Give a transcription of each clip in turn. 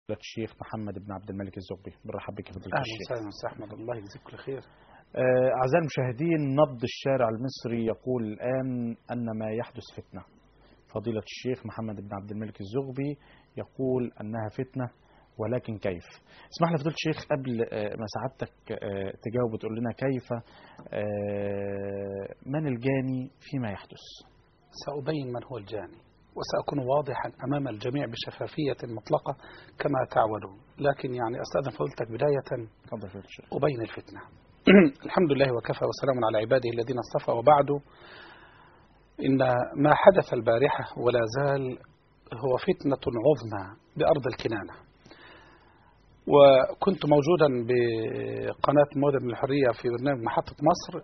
الشيخ محمد بن عبد الملك الزغبي برحب بك فضيلة اهلا الشيخ وسهلا استاذ احمد الله يجزيك كل خير آه، أعزائي المشاهدين نبض الشارع المصري يقول الآن أن ما يحدث فتنة فضيلة الشيخ محمد بن عبد الملك الزغبي يقول أنها فتنة ولكن كيف اسمح لي فضيلة الشيخ قبل آه، ما سعادتك آه، تجاوب وتقول لنا كيف آه، من الجاني فيما يحدث سأبين من هو الجاني وسأكون واضحا أمام الجميع بشفافية مطلقة كما تعودون لكن يعني أستأذن فضيلتك بداية تفضل فضيلة الشيخ أبين الفتنة الحمد لله وكفى وسلام على عباده الذين اصطفى وبعد إن ما حدث البارحة ولا زال هو فتنة عظمى بأرض الكنانة وكنت موجودا بقناة مودة من الحرية في برنامج محطة مصر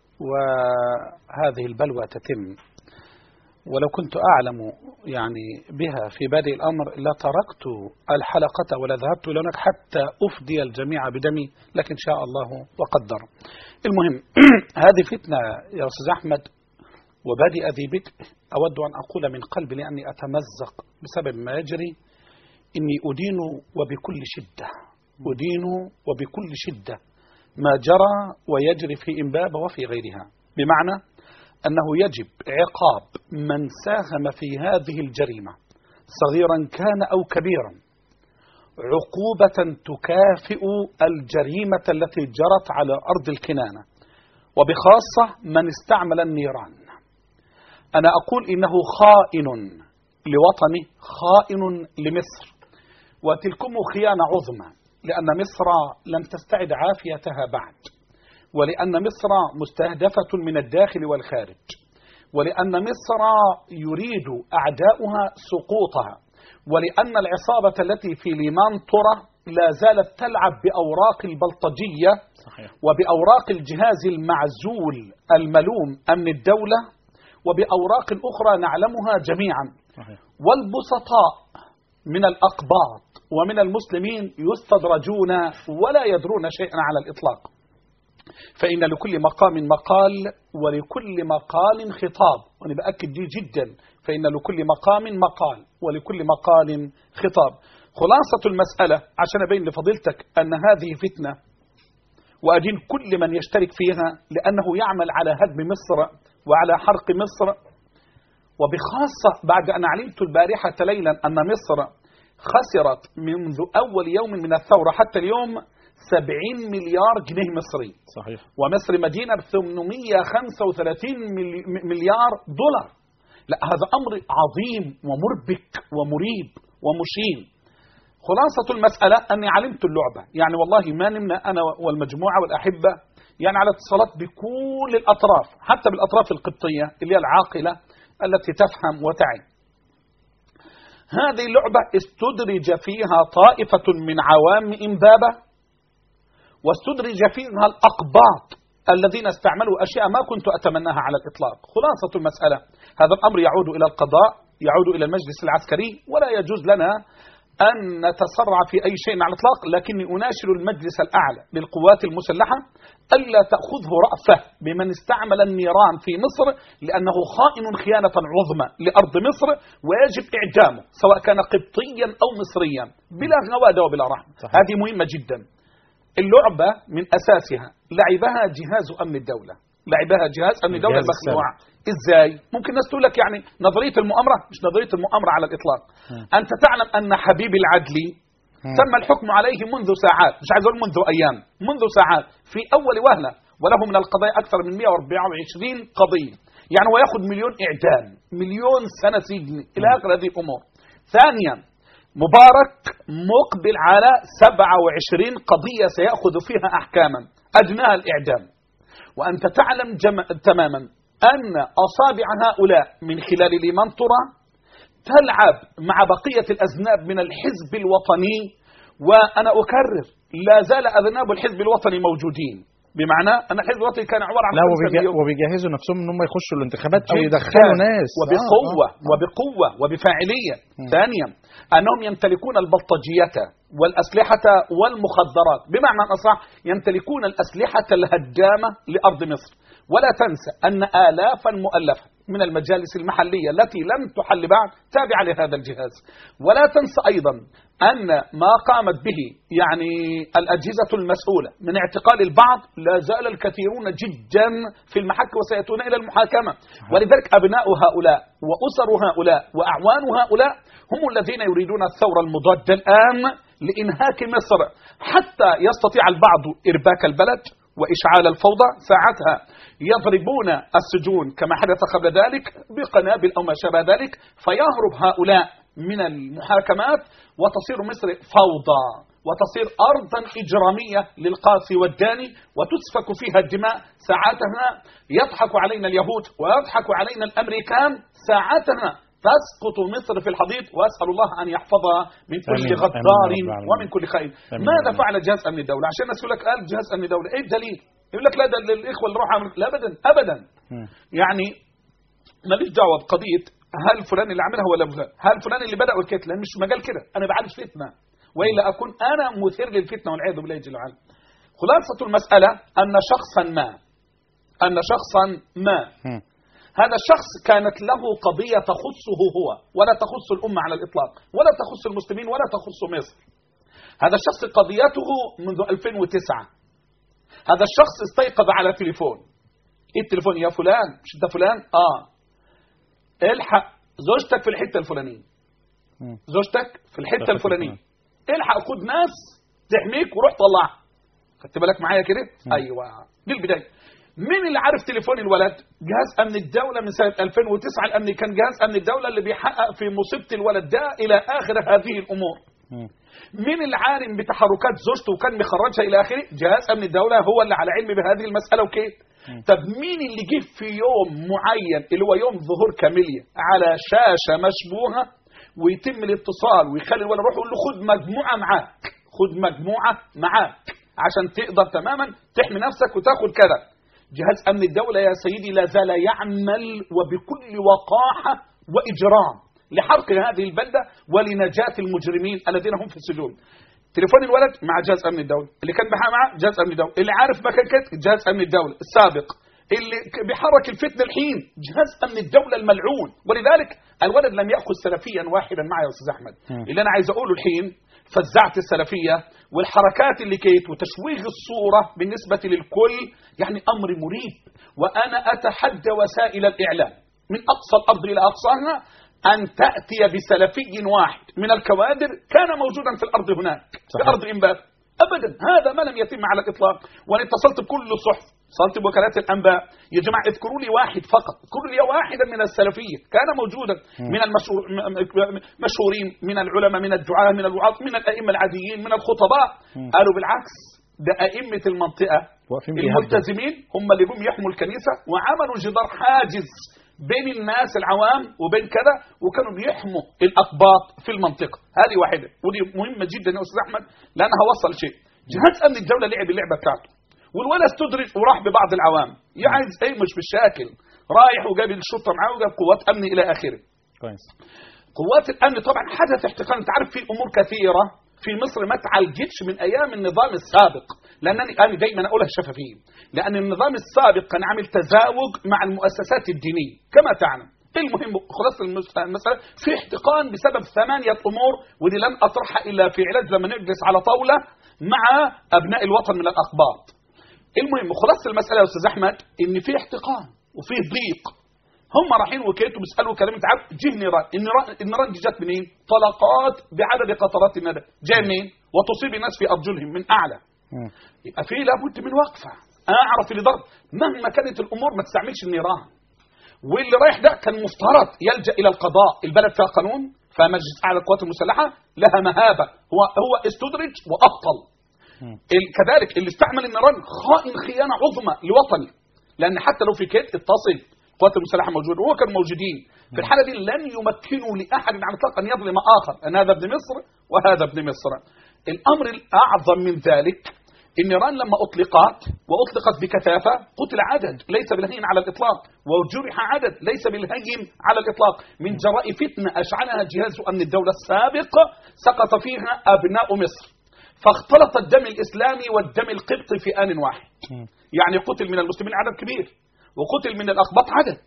وهذه البلوى تتم ولو كنت أعلم يعني بها في بادئ الأمر لتركت الحلقة ولا ذهبت إلى هناك حتى أفدي الجميع بدمي لكن شاء الله وقدر المهم هذه فتنة يا أستاذ أحمد وبادئ ذي بدء أود أن أقول من قلبي لأني أتمزق بسبب ما يجري إني أدين وبكل شدة أدين وبكل شدة ما جرى ويجري في إمبابة وفي غيرها بمعنى أنه يجب عقاب من ساهم في هذه الجريمة صغيرا كان أو كبيرا عقوبة تكافئ الجريمة التي جرت على أرض الكنانة وبخاصة من استعمل النيران أنا أقول إنه خائن لوطنه خائن لمصر وتلكم خيانة عظمى لأن مصر لم تستعد عافيتها بعد ولأن مصر مستهدفة من الداخل والخارج ولأن مصر يريد أعداؤها سقوطها ولأن العصابة التي في ليمان ترى لا زالت تلعب بأوراق البلطجية صحيح وبأوراق الجهاز المعزول الملوم أمن الدولة وبأوراق أخرى نعلمها جميعا صحيح والبسطاء من الأقباط ومن المسلمين يستدرجون ولا يدرون شيئا على الإطلاق فإن لكل مقام مقال ولكل مقال خطاب وأنا بأكد دي جدا فإن لكل مقام مقال ولكل مقال خطاب خلاصة المسألة عشان أبين لفضيلتك أن هذه فتنة وأدين كل من يشترك فيها لأنه يعمل على هدم مصر وعلى حرق مصر وبخاصة بعد أن علمت البارحة ليلا أن مصر خسرت منذ أول يوم من الثورة حتى اليوم 70 مليار جنيه مصري صحيح ومصر مدينة ب 835 ملي- مليار دولار لا هذا أمر عظيم ومربك ومريب ومشين خلاصة المسألة أني علمت اللعبة يعني والله ما نمنا أنا والمجموعة والأحبة يعني على اتصالات بكل الأطراف حتى بالأطراف القبطية اللي هي العاقلة التي تفهم وتعي هذه اللعبة استدرج فيها طائفة من عوام إمبابة واستدرج فيها الأقباط الذين استعملوا أشياء ما كنت أتمناها على الإطلاق خلاصة المسألة هذا الأمر يعود إلى القضاء يعود إلى المجلس العسكري ولا يجوز لنا أن نتسرع في أي شيء على الإطلاق لكني أناشر المجلس الأعلى للقوات المسلحة ألا تأخذه رأفة بمن استعمل النيران في مصر لأنه خائن خيانة عظمى لأرض مصر ويجب إعدامه سواء كان قبطيا أو مصريا بلا غوادة وبلا رحمة صحيح. هذه مهمة جدا اللعبة من أساسها لعبها جهاز أمن الدولة لعبها جهاز أمن الدولة الجهاز المخلوع إزاي؟ ممكن الناس تقول لك يعني نظرية المؤامرة مش نظرية المؤامرة على الإطلاق مم. أنت تعلم أن حبيب العدلي مم. تم الحكم عليه منذ ساعات مش عايز أقول منذ أيام منذ ساعات في أول وهلة وله من القضايا أكثر من 124 قضية يعني هو ياخذ مليون إعدام مليون سنة سجن إلى آخر هذه الأمور ثانيا مبارك مقبل على 27 قضية سيأخذ فيها أحكاما أدناها الإعدام وأنت تعلم جم... تماما أن أصابع هؤلاء من خلال لمن ترى تلعب مع بقية الأذناب من الحزب الوطني وأنا أكرر لا زال أذناب الحزب الوطني موجودين بمعنى أن الحزب الوطني كان عبارة عن لا خمسة وبيجا- مليون. وبيجهزوا نفسهم ان هم يخشوا الانتخابات او جداً. يدخلوا ناس وبقوة آه، آه. وبقوة وبفاعلية مم. ثانيا أنهم يمتلكون البلطجية والأسلحة والمخدرات بمعنى أصح يمتلكون الأسلحة الهدامة لأرض مصر ولا تنسى أن آلافا مؤلفة من المجالس المحلية التي لم تحل بعد تابعة لهذا الجهاز ولا تنسى أيضا أن ما قامت به يعني الأجهزة المسؤولة من اعتقال البعض لا زال الكثيرون جدا في المحك وسيأتون إلى المحاكمة ولذلك أبناء هؤلاء وأسر هؤلاء وأعوان هؤلاء هم الذين يريدون الثورة المضادة الآن لإنهاك مصر حتى يستطيع البعض إرباك البلد وإشعال الفوضى ساعتها يضربون السجون كما حدث قبل ذلك بقنابل أو ما شابه ذلك فيهرب هؤلاء من المحاكمات وتصير مصر فوضى وتصير أرضا إجرامية للقاسي والداني وتسفك فيها الدماء ساعتها يضحك علينا اليهود ويضحك علينا الأمريكان ساعتها تسقط مصر في الحضيض وأسأل الله أن يحفظها من كل آمين. غدار آمين يا رب العالمين. ومن كل خائن آمين. ماذا فعل جهاز أمن الدولة عشان الناس يقول لك قال جهاز أمن الدولة إيه الدليل يقول لك لا ده الإخوة اللي راحوا عملوا لا أبدا أبدا مم. يعني ماليش دعوه بقضيه هل فلان اللي عملها ولا فلان هل فلان اللي بدا والكت لان مش مجال كده انا بعالج فتنه والا اكون انا مثير للفتنه والعياذ بالله جل وعلا خلاصه المساله ان شخصا ما ان شخصا ما مم. هذا الشخص كانت له قضيه تخصه هو ولا تخص الامه على الاطلاق ولا تخص المسلمين ولا تخص مصر هذا الشخص قضيته منذ 2009 هذا الشخص استيقظ على تليفون ايه التليفون يا فلان مش انت فلان اه الحق زوجتك في الحته الفلانيه مم. زوجتك في الحته الحتة الفلانيه الحق خد ناس تحميك وروح طلعها خدت بالك معايا كده مم. ايوه دي البدايه مين اللي عارف تليفون الولد جهاز امن الدوله من سنه 2009 الامن كان جهاز امن الدوله اللي بيحقق في مصيبه الولد ده الى اخر هذه الامور مم. مين اللي عالم بتحركات زوجته وكان مخرجها الى اخره جهاز امن الدوله هو اللي على علم بهذه المساله وكيف طب مين اللي جه في يوم معين اللي هو يوم ظهور كاميليا على شاشه مشبوهه ويتم الاتصال ويخلي الولد يروح يقول له خد مجموعه معاك خد مجموعه معاك عشان تقدر تماما تحمي نفسك وتاخد كذا جهاز امن الدوله يا سيدي لا زال يعمل وبكل وقاحه واجرام لحرق هذه البلده ولنجاه المجرمين الذين هم في السجون تليفون الولد مع جهاز امن الدوله اللي كان بيحقق معاه جهاز امن الدوله اللي عارف مكان كده جهاز امن الدوله السابق اللي ك- بيحرك الفتنه الحين جهاز امن الدوله الملعون ولذلك الولد لم ياخذ سلفيا واحدا معي يا استاذ احمد مم. اللي انا عايز اقوله الحين فزعت السلفيه والحركات اللي كيت وتشويه الصوره بالنسبه للكل يعني امر مريب وانا اتحدى وسائل الاعلام من اقصى الارض الى اقصاها ان تاتي بسلفي واحد من الكوادر كان موجودا في الارض هناك في صحيح. ارض امبابه ابدا هذا ما لم يتم على الاطلاق وانا اتصلت بكل الصحف اتصلت بوكالات الانباء يا جماعه اذكروا لي واحد فقط اذكروا لي واحدا من السلفيه كان موجودا من المشهور م- م- مشهورين من العلماء من الدعاه من الوعاظ من الائمه العاديين من الخطباء مم. قالوا بالعكس ده ائمه المنطقه واقفين بيهدوا الملتزمين هم اللي جم يحموا الكنيسه وعملوا جدار حاجز بين الناس العوام وبين كذا وكانوا بيحموا الاقباط في المنطقه هذه واحده ودي مهمه جدا يا استاذ احمد لان هوصل شيء جهاز امن الدوله لعب اللعبه بتاعته والولد استدرج وراح ببعض العوام يا عايز ايه مش بالشاكل رايح وجاب الشرطه معاه وجاب قوات امن الى اخره كويس قوات الامن طبعا حدث احتقان انت عارف في امور كثيره في مصر ما تعالجتش من ايام النظام السابق لانني انا دايما اقولها شفافيه لان النظام السابق كان عامل تزاوج مع المؤسسات الدينيه كما تعلم المهم خلاص المس- المسألة في احتقان بسبب ثمانية أمور ودي لن أطرحها إلا في علاج لما نجلس على طاولة مع أبناء الوطن من الأقباط المهم خلاصة المسألة يا أستاذ أحمد إن في احتقان وفي ضيق هم رايحين وكيتوا بيسالوا كلام انت عارف جه نيران النيران النيران دي جت منين؟ طلقات بعدد قطرات الندى جايه منين؟ وتصيب الناس في ارجلهم من اعلى مم. يبقى في لابد من وقفه اعرف اللي ضرب مهما كانت الامور ما تستعملش النيران واللي رايح ده كان مفترض يلجا الى القضاء البلد فيها قانون فمجلس اعلى القوات المسلحه لها مهابه هو هو استدرج وابطل مم. ال- كذلك اللي استعمل النيران خائن خيانه عظمى لوطني لان حتى لو في كيت اتصل القوات المسلحه موجوده وهو كانوا موجودين في الحاله دي لن يمكنوا لاحد على الاطلاق ان يظلم اخر ان هذا ابن مصر وهذا ابن مصر الامر الاعظم من ذلك النيران لما اطلقت واطلقت بكثافه قتل عدد ليس بالهين على الاطلاق وجرح عدد ليس بالهين على الاطلاق من جراء فتنه اشعلها جهاز امن الدوله السابق سقط فيها ابناء مصر فاختلط الدم الاسلامي والدم القبطي في ان واحد مم. يعني قتل من المسلمين عدد كبير وقتل من الاقباط عدد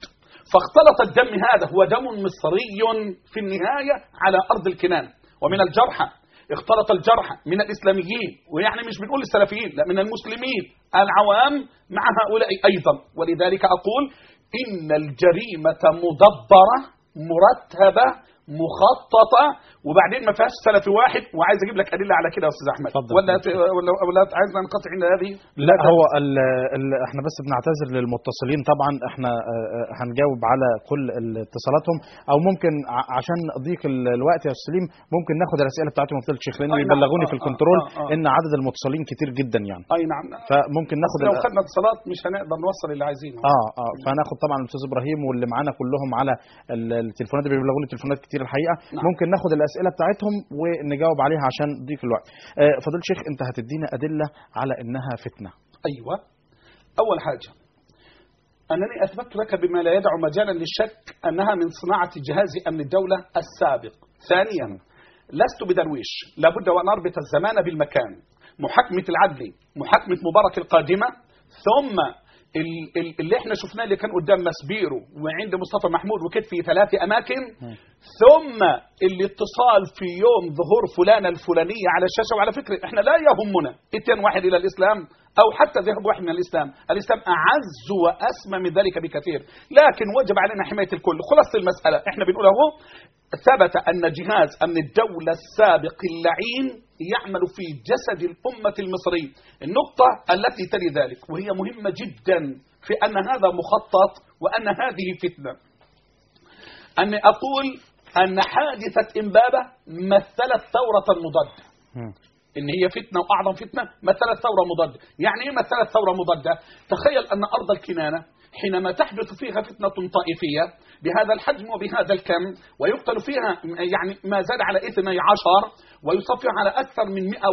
فاختلط الدم هذا هو دم مصري في النهاية على أرض الكنان ومن الجرحى اختلط الجرحى من الإسلاميين ويعني مش بنقول السلفيين لا من المسلمين العوام مع هؤلاء أيضا ولذلك أقول إن الجريمة مدبرة مرتبة مخططة وبعدين ما فيهاش سلفي واحد وعايز اجيب لك ادله على كده يا استاذ احمد اتفضل. ولا ت- ولا ولا عايز ننقطع عند هذه لا هو ال ال احنا بس بنعتذر للمتصلين طبعا احنا آه، آه، هنجاوب على كل اتصالاتهم او ممكن ع- عشان ضيق ال- الوقت يا استاذ سليم ممكن ناخد الاسئله بتاعتهم فضيله الشيخ لان أي نعم. بيبلغوني آه، في آه، الكنترول آه، آه. ان عدد المتصلين كتير جدا يعني اي نعم فممكن ناخد لو ال- خدنا اتصالات مش هنقدر نوصل اللي عايزينه اه اه فهناخد طبعا الاستاذ ابراهيم واللي معانا كلهم على ال- التليفونات اللي بيبلغوني تليفونات كتير الحقيقه نعم. ممكن ناخد الاسئله بتاعتهم ونجاوب عليها عشان ضيق الوقت آه فضيله الشيخ انت هتدينا ادله على انها فتنه ايوه اول حاجه انني اثبت لك بما لا يدع مجالا للشك انها من صناعه جهاز امن الدوله السابق ثانيا لست بدرويش لابد وان اربط الزمان بالمكان محاكمه العدل محاكمه مبارك القادمه ثم ال- ال- اللي احنا شفناه اللي كان قدام مسبيرو وعند مصطفى محمود وكده في ثلاث اماكن ثم الاتصال في يوم ظهور فلانة الفلانية على الشاشة وعلى فكرة احنا لا يهمنا اتيان واحد الى الاسلام او حتى ذهب واحد من الاسلام الاسلام اعز واسمى من ذلك بكثير لكن وجب علينا حماية الكل خلاصة المسألة احنا بنقول اهو ثبت ان جهاز امن الدولة السابق اللعين يعمل في جسد الامة المصرية النقطة التي تلي ذلك وهي مهمة جدا في ان هذا مخطط وان هذه فتنة أني أقول أن حادثة إمبابة مثلت ثورة مضادة مم. إن هي فتنة وأعظم فتنة مثلت ثورة مضادة يعني إيه مثلت ثورة مضادة تخيل أن أرض الكنانة حينما تحدث فيها فتنة طائفية بهذا الحجم وبهذا الكم ويقتل فيها يعني ما زاد على 12 ويصفي على أكثر من 109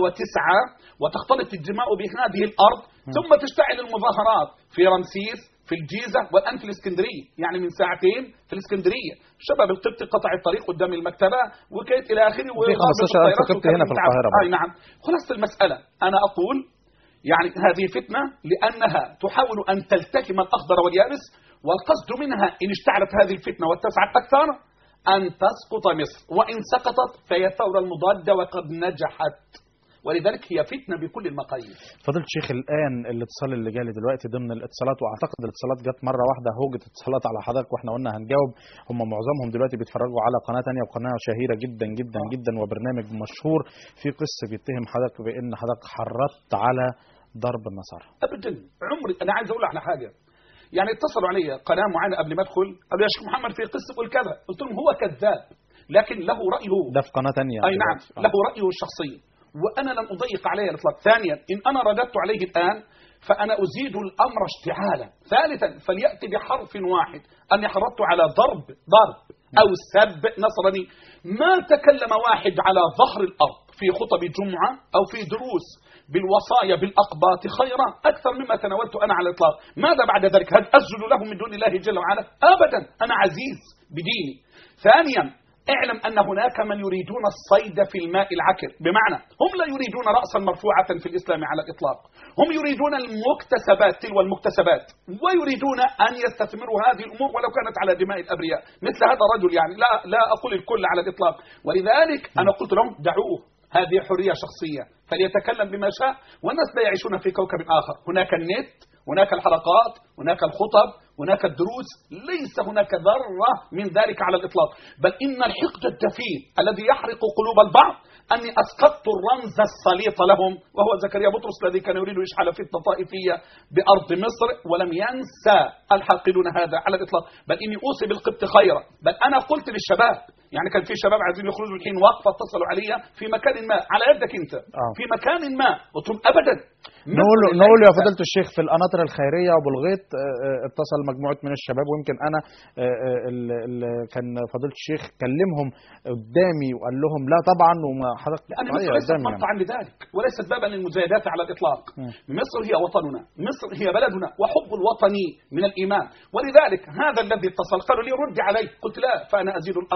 وتختلط الدماء بهذه الأرض ثم تشتعل المظاهرات في رمسيس في الجيزة والآن في الإسكندرية يعني من ساعتين في الإسكندرية شباب القبط قطع الطريق قدام المكتبة وكيت إلى آخره وفي 15,000 قبطي هنا في القاهرة أي نعم خلاصة المسألة أنا أقول يعني هذه فتنة لأنها تحاول أن تلتهم الأخضر واليابس والقصد منها إن اشتعلت هذه الفتنة واتسعت أكثر أن تسقط مصر وإن سقطت فهي الثورة المضادة وقد نجحت ولذلك هي فتنة بكل المقاييس فضيله الشيخ الان الاتصال اللي جالي دلوقتي ضمن الاتصالات واعتقد الاتصالات جت مره واحده هوجه اتصالات على حضرتك واحنا قلنا هنجاوب هم معظمهم دلوقتي بيتفرجوا على قناه تانية وقناه شهيره جدا جدا جدا وبرنامج مشهور في قس بيتهم حضرتك بان حضرتك حرضت على ضرب النصارى ابدا عمري انا عايز اقول على حاجه يعني اتصلوا علي قناه معينه قبل ما ادخل قالوا يا شيخ محمد في قصه يقول كذا قلت لهم هو كذاب لكن له رايه ده في قناه تانية اي نعم دلوقتي. آه. له رايه الشخصي وانا لن اضيق عليه الاطلاق ثانيا ان انا رددت عليه الان فانا ازيد الامر اشتعالا ثالثا فلياتي بحرف واحد اني حرضت على ضرب ضرب او سب نصراني ما تكلم واحد على ظهر الارض في خطب جمعه او في دروس بالوصايا بالاقباط خيرا اكثر مما تناولت انا على الاطلاق ماذا بعد ذلك هل اسجد لهم من دون الله جل وعلا ابدا انا عزيز بديني ثانيا اعلم أن هناك من يريدون الصيد في الماء العكر بمعنى هم لا يريدون رأسا مرفوعة في الإسلام على الإطلاق هم يريدون المكتسبات تلو المكتسبات ويريدون أن يستثمروا هذه الأمور ولو كانت على دماء الأبرياء مثل هذا الرجل يعني لا, لا أقول الكل على الإطلاق ولذلك أنا قلت لهم دعوه هذه حرية شخصية فليتكلم بما شاء والناس لا يعيشون في كوكب آخر هناك النت هناك الحلقات هناك الخطب هناك الدروس ليس هناك ذرة من ذلك على الإطلاق بل إن الحقد الدفين الذي يحرق قلوب البعض أني أسقطت الرمز السليط لهم وهو زكريا بطرس الذي كان يريد إشعال فتنة طائفية بأرض مصر ولم ينسى الحاقدون هذا على الإطلاق بل إني أوصي بالقبط خيرا بل أنا قلت للشباب يعني كان في شباب عايزين يخرجوا الحين وقفة اتصلوا علي في مكان ما على يدك أنت آه. في مكان ما قلت لهم أبدا نقول مصر نقول يا ليست- فضيله الشيخ في القناطر الخيريه وبالغيط آه، آه، اتصل مجموعه من الشباب ويمكن انا آه، آه، ال- ال- كان فضيله الشيخ كلمهم قدامي وقال لهم لا طبعا وما حضرتك لأن أيوة مصر ليست قدامي يعني. منطعا لذلك وليست بابا للمزايدات على الإطلاق مصر هي وطننا مصر هي بلدنا وحب الوطن من الإيمان ولذلك هذا الذي اتصل قالوا لي رد علي قلت لا فأنا أزيد الأمر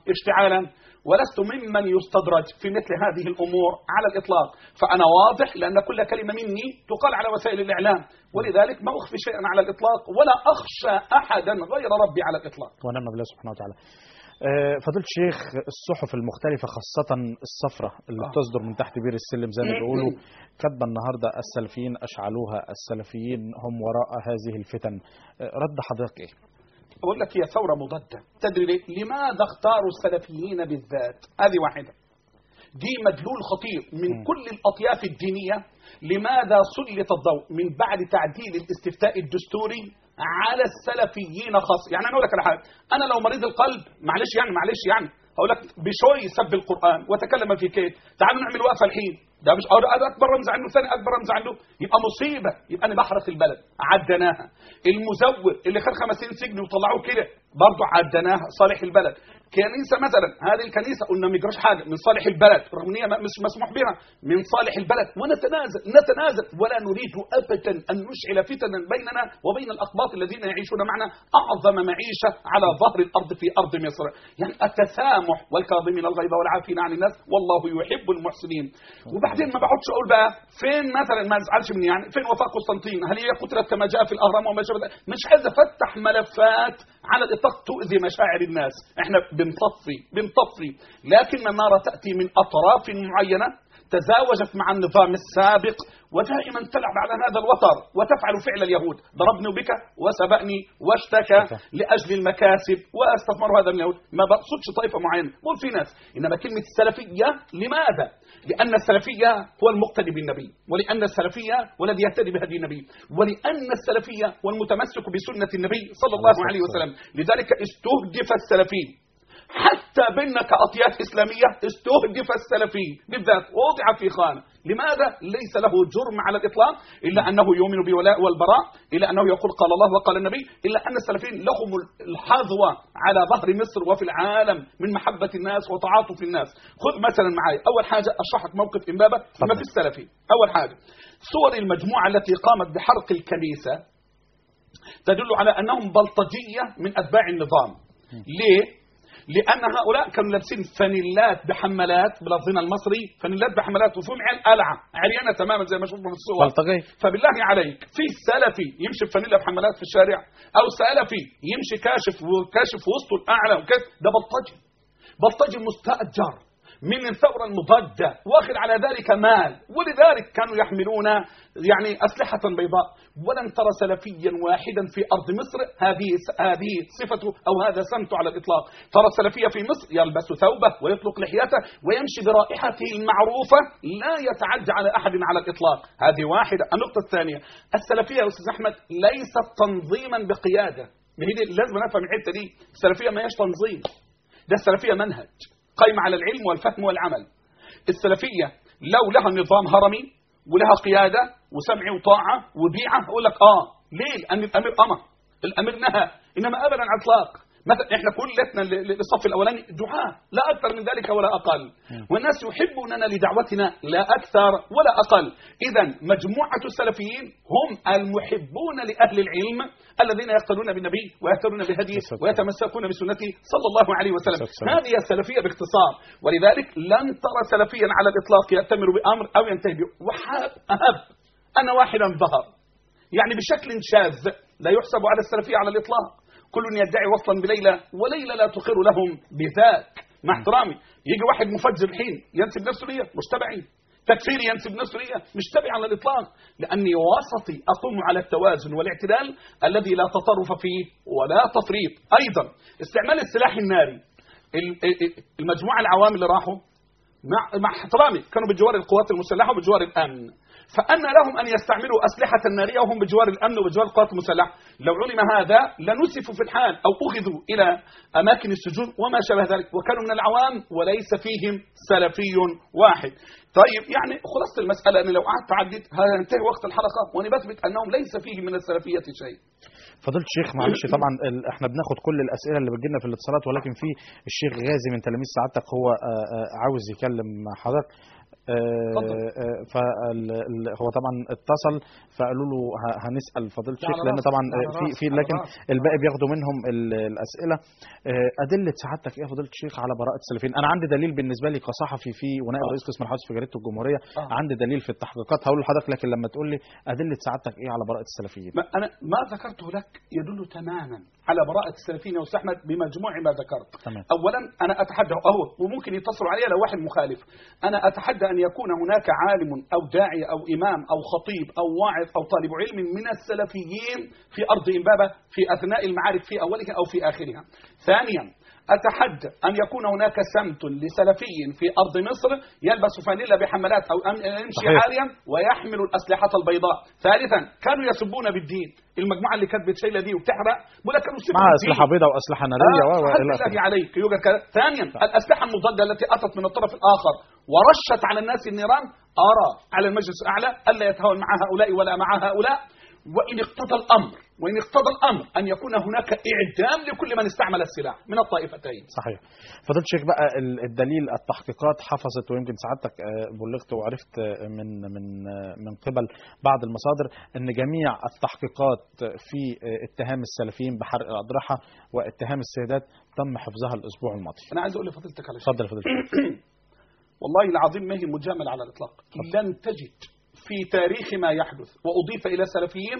اشتعالا ولست ممن يستدرج في مثل هذه الأمور على الإطلاق فأنا واضح لأن كل كلمة مني تقال على وسائل الإعلام ولذلك ما أخفي شيئا على الإطلاق ولا أخشى أحدا غير ربي على الإطلاق ونعم بالله سبحانه وتعالى آه، فضيلة الشيخ الصحف المختلفة خاصة الصفرة اللي آه. بتصدر من تحت بير السلم زي ما بيقولوا كاتبة النهاردة السلفيين أشعلوها السلفيين هم وراء هذه الفتن آه، رد حضرتك إيه؟ أقول لك هي ثورة مضادة تدري ليه؟ لماذا اختاروا السلفيين بالذات هذه واحدة دي مدلول خطير من م. كل الأطياف الدينية لماذا سلط الضوء من بعد تعديل الاستفتاء الدستوري على السلفيين خاصة يعني أنا أقول لك على حاجة أنا لو مريض القلب معلش يعني معلش يعني هقول لك بشوي سب القرآن وتكلم في كيد تعالوا نعمل وقفة الحين ده مش أو ده أكبر رمز عنه ثاني أكبر رمز عنه يبقى مصيبة يبقى أنا بحرق البلد عدناها المزور اللي خد 50 سجن وطلعوه كده برضه عدناها صالح البلد كنيسة مثلا هذه الكنيسة قلنا ما يجراش حاجة من صالح البلد رغم ان هي مش مسموح بها من صالح البلد ونتنازل نتنازل ولا نريد أبدا أن نشعل فتنا بيننا وبين الأقباط الذين يعيشون معنا أعظم معيشة على ظهر الأرض في أرض مصر يعني التسامح والكاظمين الغيظ والعافين عن الناس والله يحب المحسنين وبعدين ما بقعدش أقول بقى فين مثلا ما تزعلش مني يعني فين وفاء قسطنطين هل هي قتلت كما جاء في الأهرام وما شابه ذلك؟ مش عايز أفتح ملفات على الإطلاق تؤذي مشاعر الناس احنا بنطفي بنطفي لكن النار تأتي من أطراف معينة تزاوجت مع النظام السابق ودائما تلعب على هذا الوتر وتفعل فعل اليهود ضربني بك وسبقني واشتكى لأجل المكاسب واستثمر هذا من اليهود ما بقصدش طائفة معينة بقول في ناس إنما كلمة السلفية لماذا؟ لأن السلفية هو المقتدي بالنبي ولأن السلفية هو الذي يهتدي بهدي النبي ولأن السلفية هو المتمسك بسنة النبي صلى الله عليه وسلم لذلك استهدف السلفي حتى بيننا كأطياف إسلامية استهدف السلفي بالذات ووضع في خانة لماذا ليس له جرم على الإطلاق إلا أنه يؤمن بالولاء والبراء إلا أنه يقول قال الله وقال النبي إلا أن السلفيين لهم الحظوة على ظهر مصر وفي العالم من محبة الناس وتعاطف الناس خذ مثلا معي أول حاجة أشرح لك موقف إمبابة ما في السلفي أول حاجة صور المجموعة التي قامت بحرق الكنيسة تدل على أنهم بلطجية من أتباع النظام ليه؟ لأن هؤلاء كانوا لابسين فانيلات بحمالات بلفظنا المصري فانيلات بحمالات وفيهم عيال قلعة عريانة تماما زي ما شفنا في الصور بلطجية فبالله عليك في سلفي يمشي بفانيلا بحمالات في الشارع أو سلفي يمشي كاشف وكاشف وسطه الأعلى وكده ده بلطجي بلطجي مستأجر من الثورة المضادة واخذ على ذلك مال ولذلك كانوا يحملون يعني أسلحة بيضاء ولن ترى سلفيا واحدا في أرض مصر هذه هذه صفته أو هذا سمته على الإطلاق ترى السلفية في مصر يلبس ثوبه ويطلق لحيته ويمشي برائحته المعروفة لا يتعدى على أحد على الإطلاق هذه واحدة النقطة الثانية السلفية يا أستاذ أحمد ليست تنظيما بقيادة ما هي دي لازم نفهم الحتة دي السلفية ما هيش تنظيم ده السلفية منهج قائمة على العلم والفهم والعمل السلفية لو لها نظام هرمي ولها قيادة وسمع وطاعة وبيعة أقول لك آه ليه لأن الأمير أمر الأمير نهى إنما أبدا على الإطلاق مثلا احنا كلتنا للصف الاولاني دعاء لا اكثر من ذلك ولا اقل والناس يحبوننا لدعوتنا لا اكثر ولا اقل اذا مجموعه السلفيين هم المحبون لاهل العلم الذين يقتدون بالنبي ويهتدون بهديه ويتمسكون بسنته صلى الله عليه وسلم هذه السلفيه باختصار ولذلك لن ترى سلفيا على الاطلاق ياتمر بامر او ينتهي به وحاب اهب انا واحدا ظهر يعني بشكل شاذ لا يحسب على السلفيه على الاطلاق كل يدعي وصلا بليلى وليلى لا تقر لهم بذاك مع احترامي يجي واحد مفجر الحين ينسب نفسه ليا مش تبعي تكفيري ينسب نفسه ليا مش تبعي على الاطلاق لاني وسطي اقوم على التوازن والاعتدال الذي لا تطرف فيه ولا تفريط ايضا استعمال السلاح الناري المجموعه العوام اللي راحوا مع مع احترامي كانوا بجوار القوات المسلحه وبجوار الامن فأن لهم أن يستعملوا أسلحة نارية وهم بجوار الأمن وبجوار القوات المسلحة لو علم هذا لنسفوا في الحال أو أخذوا إلى أماكن السجون وما شابه ذلك وكانوا من العوام وليس فيهم سلفي واحد طيب يعني خلاصة المسألة أن لو قعدت عدد هينتهي وقت الحلقة وأنا بثبت أنهم ليس فيهم من السلفية شيء فضيلة الشيخ معلش طبعا احنا بناخد كل الاسئله اللي بتجيلنا في الاتصالات ولكن في الشيخ غازي من تلاميذ سعادتك هو عاوز يكلم حضرتك آه، اتفضل. آه، فال ال- هو طبعا اتصل فقالوا له ه- هنسال فضيله ده الشيخ على لان راسي، طبعا ده على في راسي، في على لكن راسي. الباقي بياخدوا منهم ال- الاسئله آه، ادله سعادتك ايه يا فضيله الشيخ على براءه السلفيين انا عندي دليل بالنسبه لي كصحفي في ونائب آه. رئيس قسم الحوادث في جريده الجمهوريه آه. عندي دليل في التحقيقات هقول لحضرتك لكن لما تقول لي ادله سعادتك ايه على براءه السلفيين ما أنا ما ذكرته لك يدل تماما على براءة السلفيين يا أستاذ أحمد بمجموع ما ذكرت تمام. أولا أنا أتحدى أهو وممكن يتصلوا علي لو واحد مخالف أنا أتحدى أن يكون هناك عالم أو داعية أو إمام أو خطيب أو واعظ أو طالب علم من السلفيين في أرض إمبابة في أثناء المعارك في أولها أو في آخرها ثانيا أتحدى أن يكون هناك سمت لسلفي في أرض مصر يلبس فانيلا بحملات أو أم- يمشي صحيح. عاليا ويحمل الأسلحة البيضاء ثالثا كانوا يسبون بالدين المجموعة اللي كانت بتشيلة دي وبتحرق بقول لك كانوا يسبوا مع بالدين. اسلحه بيضاء واسلحه ناريه آه، و- حد والى الله اخره عليك يوجد كذا ثانيا الأسلحة المضادة التي أتت من الطرف الآخر ورشت على الناس النيران أرى على المجلس الأعلى ألا يتهاون مع هؤلاء ولا مع هؤلاء وإن اقتضى الأمر وإن اقتضى الأمر أن يكون هناك إعدام لكل من استعمل السلاح من الطائفتين صحيح فضيله الشيخ بقى ال- الدليل التحقيقات حفظت ويمكن سعادتك آه، بلغت وعرفت آه، من من آه، من قبل بعض المصادر ان جميع التحقيقات في آه، اتهام السلفيين بحرق الاضرحه واتهام السيدات تم حفظها الاسبوع الماضي أنا عايز أقول لفضيلتك على شيء اتفضل يا فضيله الشيخ والله العظيم ما هي مجاملة على الإطلاق لن تجد في تاريخ ما يحدث وأضيف إلى السلفيين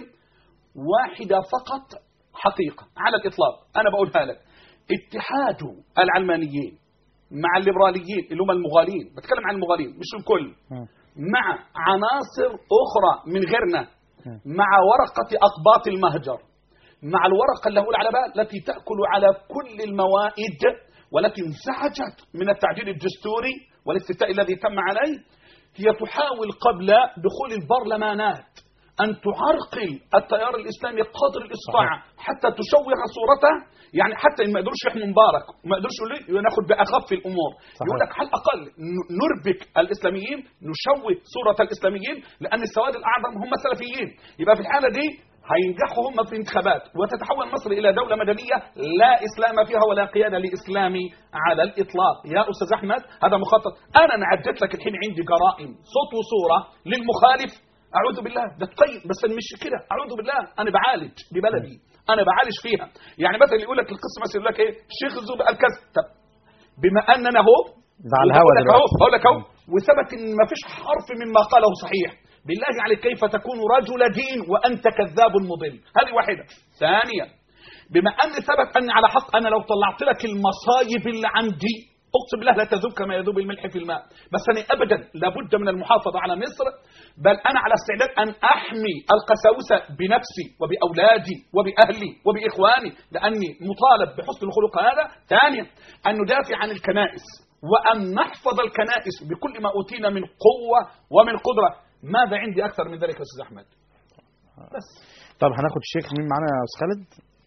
واحدة فقط حقيقة على الإطلاق أنا بقولها لك اتحاد العلمانيين مع الليبراليين اللي هم المغالين بتكلم عن المغالين مش الكل مم. مع عناصر أخرى من غيرنا مم. مع ورقة أقباط المهجر مع الورقة اللي هقول على بال التي تأكل على كل الموائد والتي انزعجت من التعديل الدستوري والاستفتاء الذي تم عليه هي تحاول قبل دخول البرلمانات أن تعرقل التيار الإسلامي قدر الاستطاعة حتى تشوه صورته يعني حتى إن ما يقدرش يحمي مبارك وما يقدرش يقول لي ناخد بأخف الأمور صحيح. يقول لك على الأقل ن- نربك الإسلاميين نشوه صورة الإسلاميين لأن السواد الأعظم هم السلفيين يبقى في الحالة دي هينجحوا هم في الانتخابات وتتحول مصر إلى دولة مدنية لا إسلام فيها ولا قيادة لإسلامي على الإطلاق يا أستاذ أحمد هذا مخطط أنا نعدت لك الحين عندي جرائم صوت وصورة للمخالف أعوذ بالله ده طيب بس أنا مش كده أعوذ بالله أنا بعالج ببلدي أنا بعالج فيها يعني مثلا يقول لك القصة مثلا يقول لك إيه الشيخ الزوبي قال كذا طب بما أننا هو ده على الهوا بقول لك اهو دلوقتي. بقول لك اهو وثبت ان ما فيش حرف مما قاله صحيح بالله عليك كيف تكون رجل دين وانت كذاب مضل هذه واحده ثانيا بما ان ثبت اني على حق انا لو طلعت لك المصايب اللي عندي اقسم بالله لا تذوب كما يذوب الملح في الماء بس انا ابدا لابد من المحافظه على مصر بل انا على استعداد ان احمي القساوسه بنفسي وباولادي وباهلي وباخواني لاني مطالب بحسن الخلق هذا ثانيا ان ندافع عن الكنائس وأن نحفظ الكنائس بكل ما أوتينا من قوة ومن قدرة ماذا عندي أكثر من ذلك يا أستاذ أحمد بس طب هناخد الشيخ مين معانا يا استاذ خالد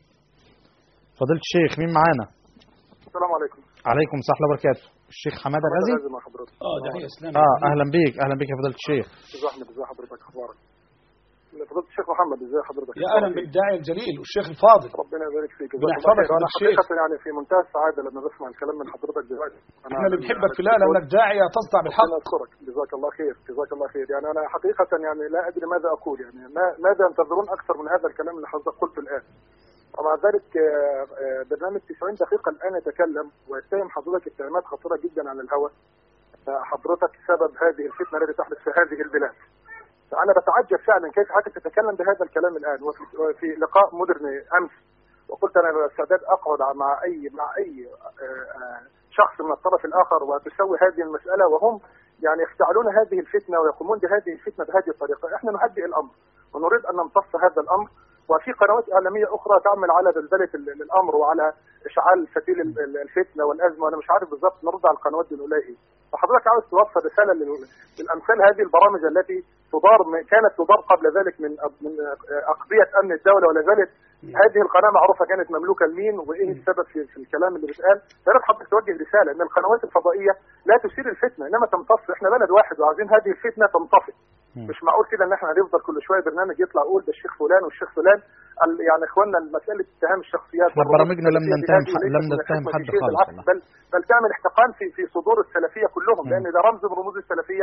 فضيله الشيخ مين معانا السلام عليكم عليكم السلام ورحمه الله وبركاته الشيخ حماده غازي لازم مع حضرتك اه ده هي اسلام اه اهلا بيك اهلا بيك يا فضيله الشيخ ازي احمد ازي حضرتك اخبارك فضيله الشيخ محمد ازي حضرتك يا اهلا بالداعي الجليل والشيخ الفاضل ربنا يبارك فيك ربنا جزاك الله يحفظك خير. انا يا شيخ. حقيقه يعني في منتهى السعاده لما بسمع الكلام من حضرتك دلوقتي انا احنا اللي بنحبك في الله لانك داعية تصدع بالحق ربنا يذكرك جزاك الله خير جزاك الله خير يعني انا حقيقه يعني لا ادري ماذا اقول يعني ما ماذا ينتظرون اكثر من هذا الكلام اللي حضرتك قلته الان ومع ذلك آه، آه، برنامج 90 دقيقه الان يتكلم ويتهم حضرتك اتهامات خطيره جدا على الهواء آه، حضرتك سبب هذه الفتنه التي تحدث في هذه البلاد فانا بتعجب فعلا كيف حضرتك تتكلم بهذا الكلام الان وفي وفي لقاء مودرن امس وقلت انا باستعداد اقعد مع اي مع اي آه، آه، شخص من الطرف الاخر وتسوي هذه المساله وهم يعني يفتعلون هذه الفتنه ويقومون بهذه الفتنه بهذه الطريقه، احنا نهدئ الامر ونريد ان نمتص هذا الامر وفي قنوات اعلاميه اخرى تعمل على دلدله ال- الامر وعلى اشعال فتيل ال- ال- الفتنه والازمه وانا مش عارف بالظبط نرد على القنوات دي نقول لها ايه. فحضرتك عاوز توصل رساله لل- للامثال هذه البرامج التي تدار م- كانت تدار قبل ذلك من أب- من اقضيه امن الدوله ولا زالت هذه القناه معروفه كانت مملوكه لمين وايه السبب في, في الكلام اللي بيتقال يا ريت حضرتك توجه رساله ان القنوات الفضائيه لا تثير الفتنه انما تمتص احنا بلد واحد وعايزين هذه الفتنه تنطفئ مم. مش معقول كده ان احنا هنفضل كل شويه برنامج يطلع يقول ده الشيخ فلان والشيخ فلان ال- يعني اخواننا مساله اتهام الشخصيات احنا برامجنا لم والرموز نتهم السلفية ح- هذه لم ليست من نتهم الحكمة حد في شيء، خالص بالعكس والله. بل بل تعمل احتقان في في صدور السلفيه كلهم مم. لان ده رمز من رموز السلفيه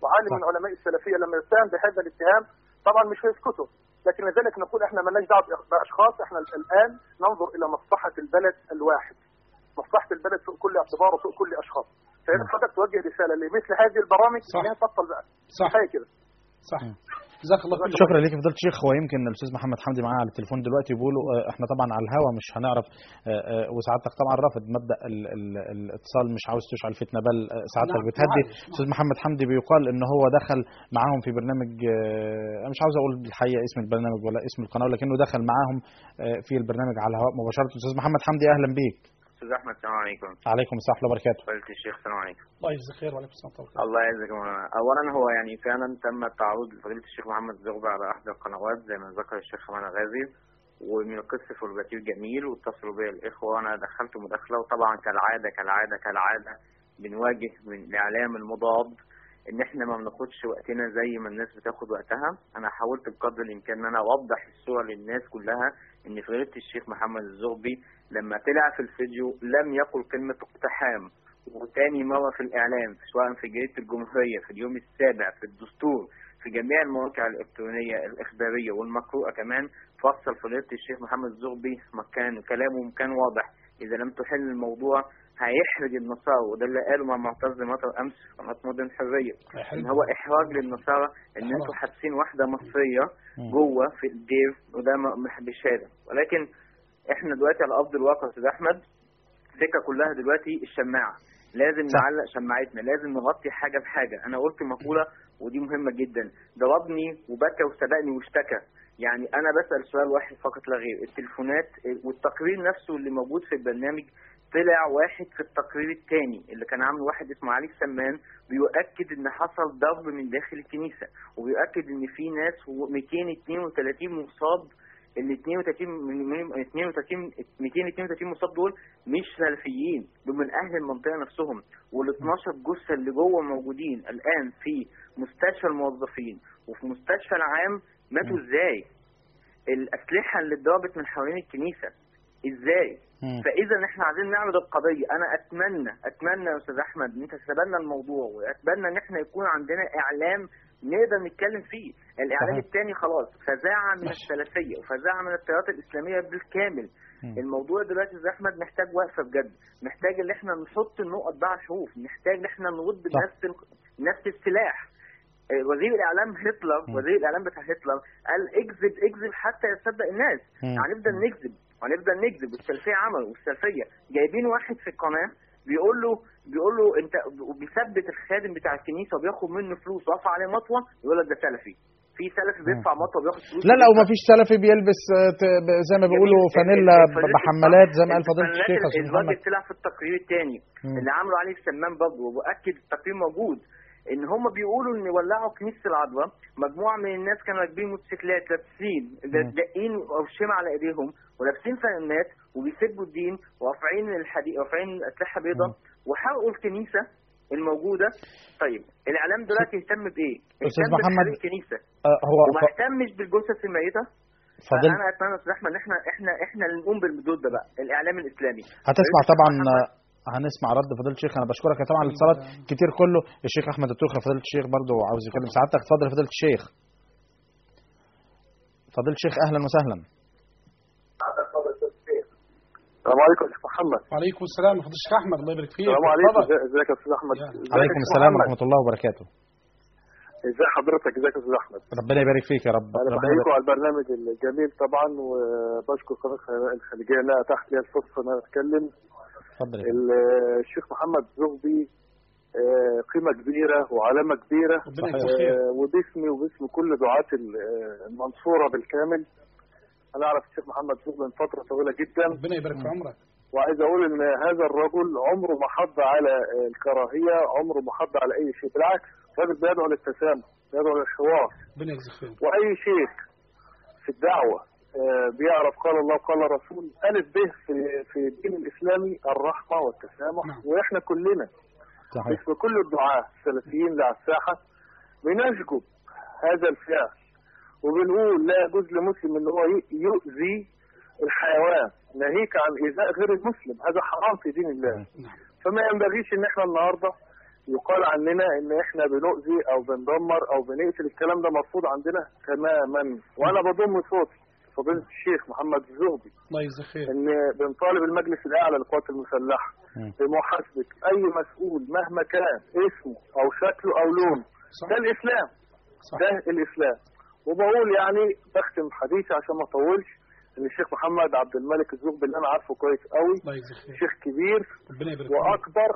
وعالم صح. من علماء السلفيه لما يتهم بهذا الاتهام طبعا مش هيسكتوا لكن لذلك نقول احنا مالناش دعوه باشخاص احنا الان ننظر الى مصلحه البلد الواحد مصلحه البلد فوق كل اعتبار وفوق كل اشخاص فاذا حضرتك توجه رساله لمثل هذه البرامج صح. ان هي تبطل بقى صح كفايه كده صح جزاك الله كل شكرا ليك فضيله الشيخ هو يمكن الاستاذ محمد حمدي معانا على التليفون دلوقتي بيقولوا آه، احنا طبعا على الهوا مش هنعرف آه، آه، وسعادتك طبعا رافض مبدا ال- ال- الاتصال مش عاوز تشعل فتنه بل آه، سعادتك نعم، بتهدي معلش، نعم. استاذ محمد حمدي بيقال ان هو دخل معاهم في برنامج آه، انا مش عاوز اقول الحقيقه اسم البرنامج ولا اسم القناه ولكنه دخل معاهم آه، في البرنامج على الهواء مباشره استاذ محمد حمدي اهلا بيك استاذ احمد السلام عليكم عليكم السلام ورحمه الله وبركاته فضيلة الشيخ السلام عليكم الله يجزيك خير وعليكم السلام ورحمه الله الله يعزك يا مولانا اولا هو يعني فعلا تم التعرض لفضيله الشيخ محمد زغبي على احدى القنوات زي ما ذكر الشيخ حماده غازي ومن القصة في البتير جميل واتصلوا بيا الاخوه وانا دخلت مداخله وطبعا كالعاده كالعاده كالعاده بنواجه من الاعلام المضاد ان احنا ما بناخدش وقتنا زي ما الناس بتاخد وقتها انا حاولت بقدر الامكان ان انا اوضح الصوره للناس كلها ان فضيله الشيخ محمد الزغبي لما طلع في الفيديو لم يقل كلمه اقتحام وتاني مرة في الإعلام سواء في جريدة الجمهورية في اليوم السابع في الدستور في جميع المواقع الإلكترونية الإخبارية والمقروءة كمان فصل فضيلة الشيخ محمد الزغبي مكان كلامه كان واضح إذا لم تحل الموضوع هيحرج النصارى وده اللي قاله مع معتز مطر أمس في قناة مدن حرية إن هو إحراج للنصارى إن حرام. أنتوا حابسين واحدة مصرية مم. جوه في الدير وده م- مح- بشهادة ولكن إحنا دلوقتي على أرض الواقع يا أستاذ أحمد الفكرة كلها دلوقتي الشماعة لازم صح. نعلق شماعتنا لازم نغطي حاجة بحاجة أنا قلت مقولة ودي مهمة جدا ضربني وبكى وسبقني واشتكى يعني أنا بسأل سؤال واحد فقط لا غير التليفونات والتقرير نفسه اللي موجود في البرنامج طلع واحد في التقرير الثاني اللي كان عامله واحد اسمه علي سمان بيؤكد ان حصل ضرب من داخل الكنيسه وبيؤكد ان في ناس و 232 مصاب ال 32 من- من 32 232 مصاب دول مش سلفيين دول من اهل المنطقه نفسهم وال 12 جثه اللي جوه موجودين الان في مستشفى الموظفين وفي مستشفى العام ماتوا ازاي؟ الاسلحه اللي اتضربت من حوالين الكنيسه ازاي؟ مم. فاذا احنا عايزين نعرض القضيه انا اتمنى اتمنى يا استاذ احمد ان انت تتبنى الموضوع واتمنى ان احنا يكون عندنا اعلام نقدر نتكلم فيه الاعلام صحيح. الثاني خلاص فزاعه من ماشي. السلفيه وفزاعه من التيارات الاسلاميه بالكامل مم. الموضوع دلوقتي يا استاذ احمد محتاج وقفه بجد محتاج ان احنا نحط النقط بقى على الحروف محتاج ان احنا نرد صح. بنفس ال- نفس السلاح آه، وزير الاعلام هتلر مم. وزير الاعلام بتاع هتلر قال اكذب اكذب حتى يصدق الناس مم. هنفضل نكذب وهنفضل نكذب والسلفيه عملوا والسلفيه جايبين واحد في القناه بيقول له بيقول له انت وبيثبت الخادم بتاع الكنيسه وبياخد منه فلوس وقف عليه مطوه يقول لك ده سلفي في سلفي بيدفع مطوه وبياخد فلوس لا لا وما فيش سلفي بيلبس آه، ت- ب- زي ما بيقولوا جميل. فانيلا ال- ال- بحمالات زي ما قال فضيله الفنانات الشيخ يا استاذ الراجل محمد طلع في التقرير الثاني مم. اللي عملوا عليه السمان برضه وبأكد التقرير موجود ان هم بيقولوا ان ولعوا كنيسه العذراء مجموعه من الناس كانوا راكبين موتوسيكلات لابسين مم. دقين اوشمه على ايديهم ولابسين فانات وبيسبوا الدين ورافعين الحديد رافعين اسلحه بيضاء مم. وحرقوا الكنيسه الموجوده طيب الاعلام دلوقتي يهتم بايه؟ أستاذ يهتم محمد، بحريق الكنيسه آه، هو وما ف- اهتمش بالجثث الميته فضيل فانا اتمنى يا استاذ احمد ان احنا احنا احنا اللي نقوم بالمدود ده بقى الاعلام الاسلامي هتسمع فضيلة طبعا الشيخ محمد- هنسمع رد فضيله الشيخ انا بشكرك يا طبعا الاتصالات كتير كله الشيخ احمد التوخي فضيله الشيخ برضه عاوز يكلم سعادتك اتفضل يا فضيله الشيخ فضيله الشيخ اهلا وسهلا السلام عليكم يا شيخ محمد وعليكم السلام ورحمه الشيخ احمد الله يبارك فيك السلام عليكم اتفضل. ازي- ازيك يا استاذ احمد يا. ازيك يا عليكم شيخ السلام محمد؟ ورحمه الله وبركاته ازي حضرتك ازيك يا استاذ احمد ربنا يبارك فيك يا رب انا ربنا بحييكم يبارك على البرنامج الجميل طبعا وبشكر قناه الخليجيه انها اتاحت لي الفرصه ان انا اتكلم اتفضل يا فندم. ال- الشيخ محمد زغبي آه، قيمه كبيره وعلامه كبيره ربنا صحيح. يجزيه خير آه، وباسمي وباسم كل دعاة ال- آه، المنصورة بالكامل أنا أعرف الشيخ محمد زغبي من فترة طويلة جدا ربنا يبارك في عمرك وعايز أقول إن هذا الرجل عمره ما حض على آه، الكراهية عمره ما حض على أي شيء بالعكس الراجل بيدعو للتسامح بيدعو للحوار ربنا يجزيه خير وأي شيخ في الدعوة آه، بيعرف قال الله وقال الرسول ألف به في في الدين الإسلامي الرحمة والتسامح نعم. وإحنا كلنا صحيح باسم كل الدعاة السلفيين اللي على الساحة بنشجب هذا الفعل وبنقول لا يجوز لمسلم ان هو ي- يؤذي الحيوان ناهيك عن ايذاء غير المسلم هذا حرام في دين الله نعم فما ينبغيش ان احنا النهارده يقال عننا ان احنا بنؤذي او بندمر او بنقتل الكلام ده مرفوض عندنا تماما وانا بضم صوتي فضيله الشيخ محمد الزهبي الله يجزيه خير ان بنطالب المجلس الاعلى للقوات المسلحه مم. بمحاسبه اي مسؤول مهما كان اسمه او شكله او لونه صح ده الاسلام صح ده الاسلام وبقول يعني بختم حديثي عشان ما اطولش ان الشيخ محمد عبد الملك الزغبي اللي انا عارفه كويس قوي الله يجزيه خير شيخ كبير ربنا يبارك فيك واكبر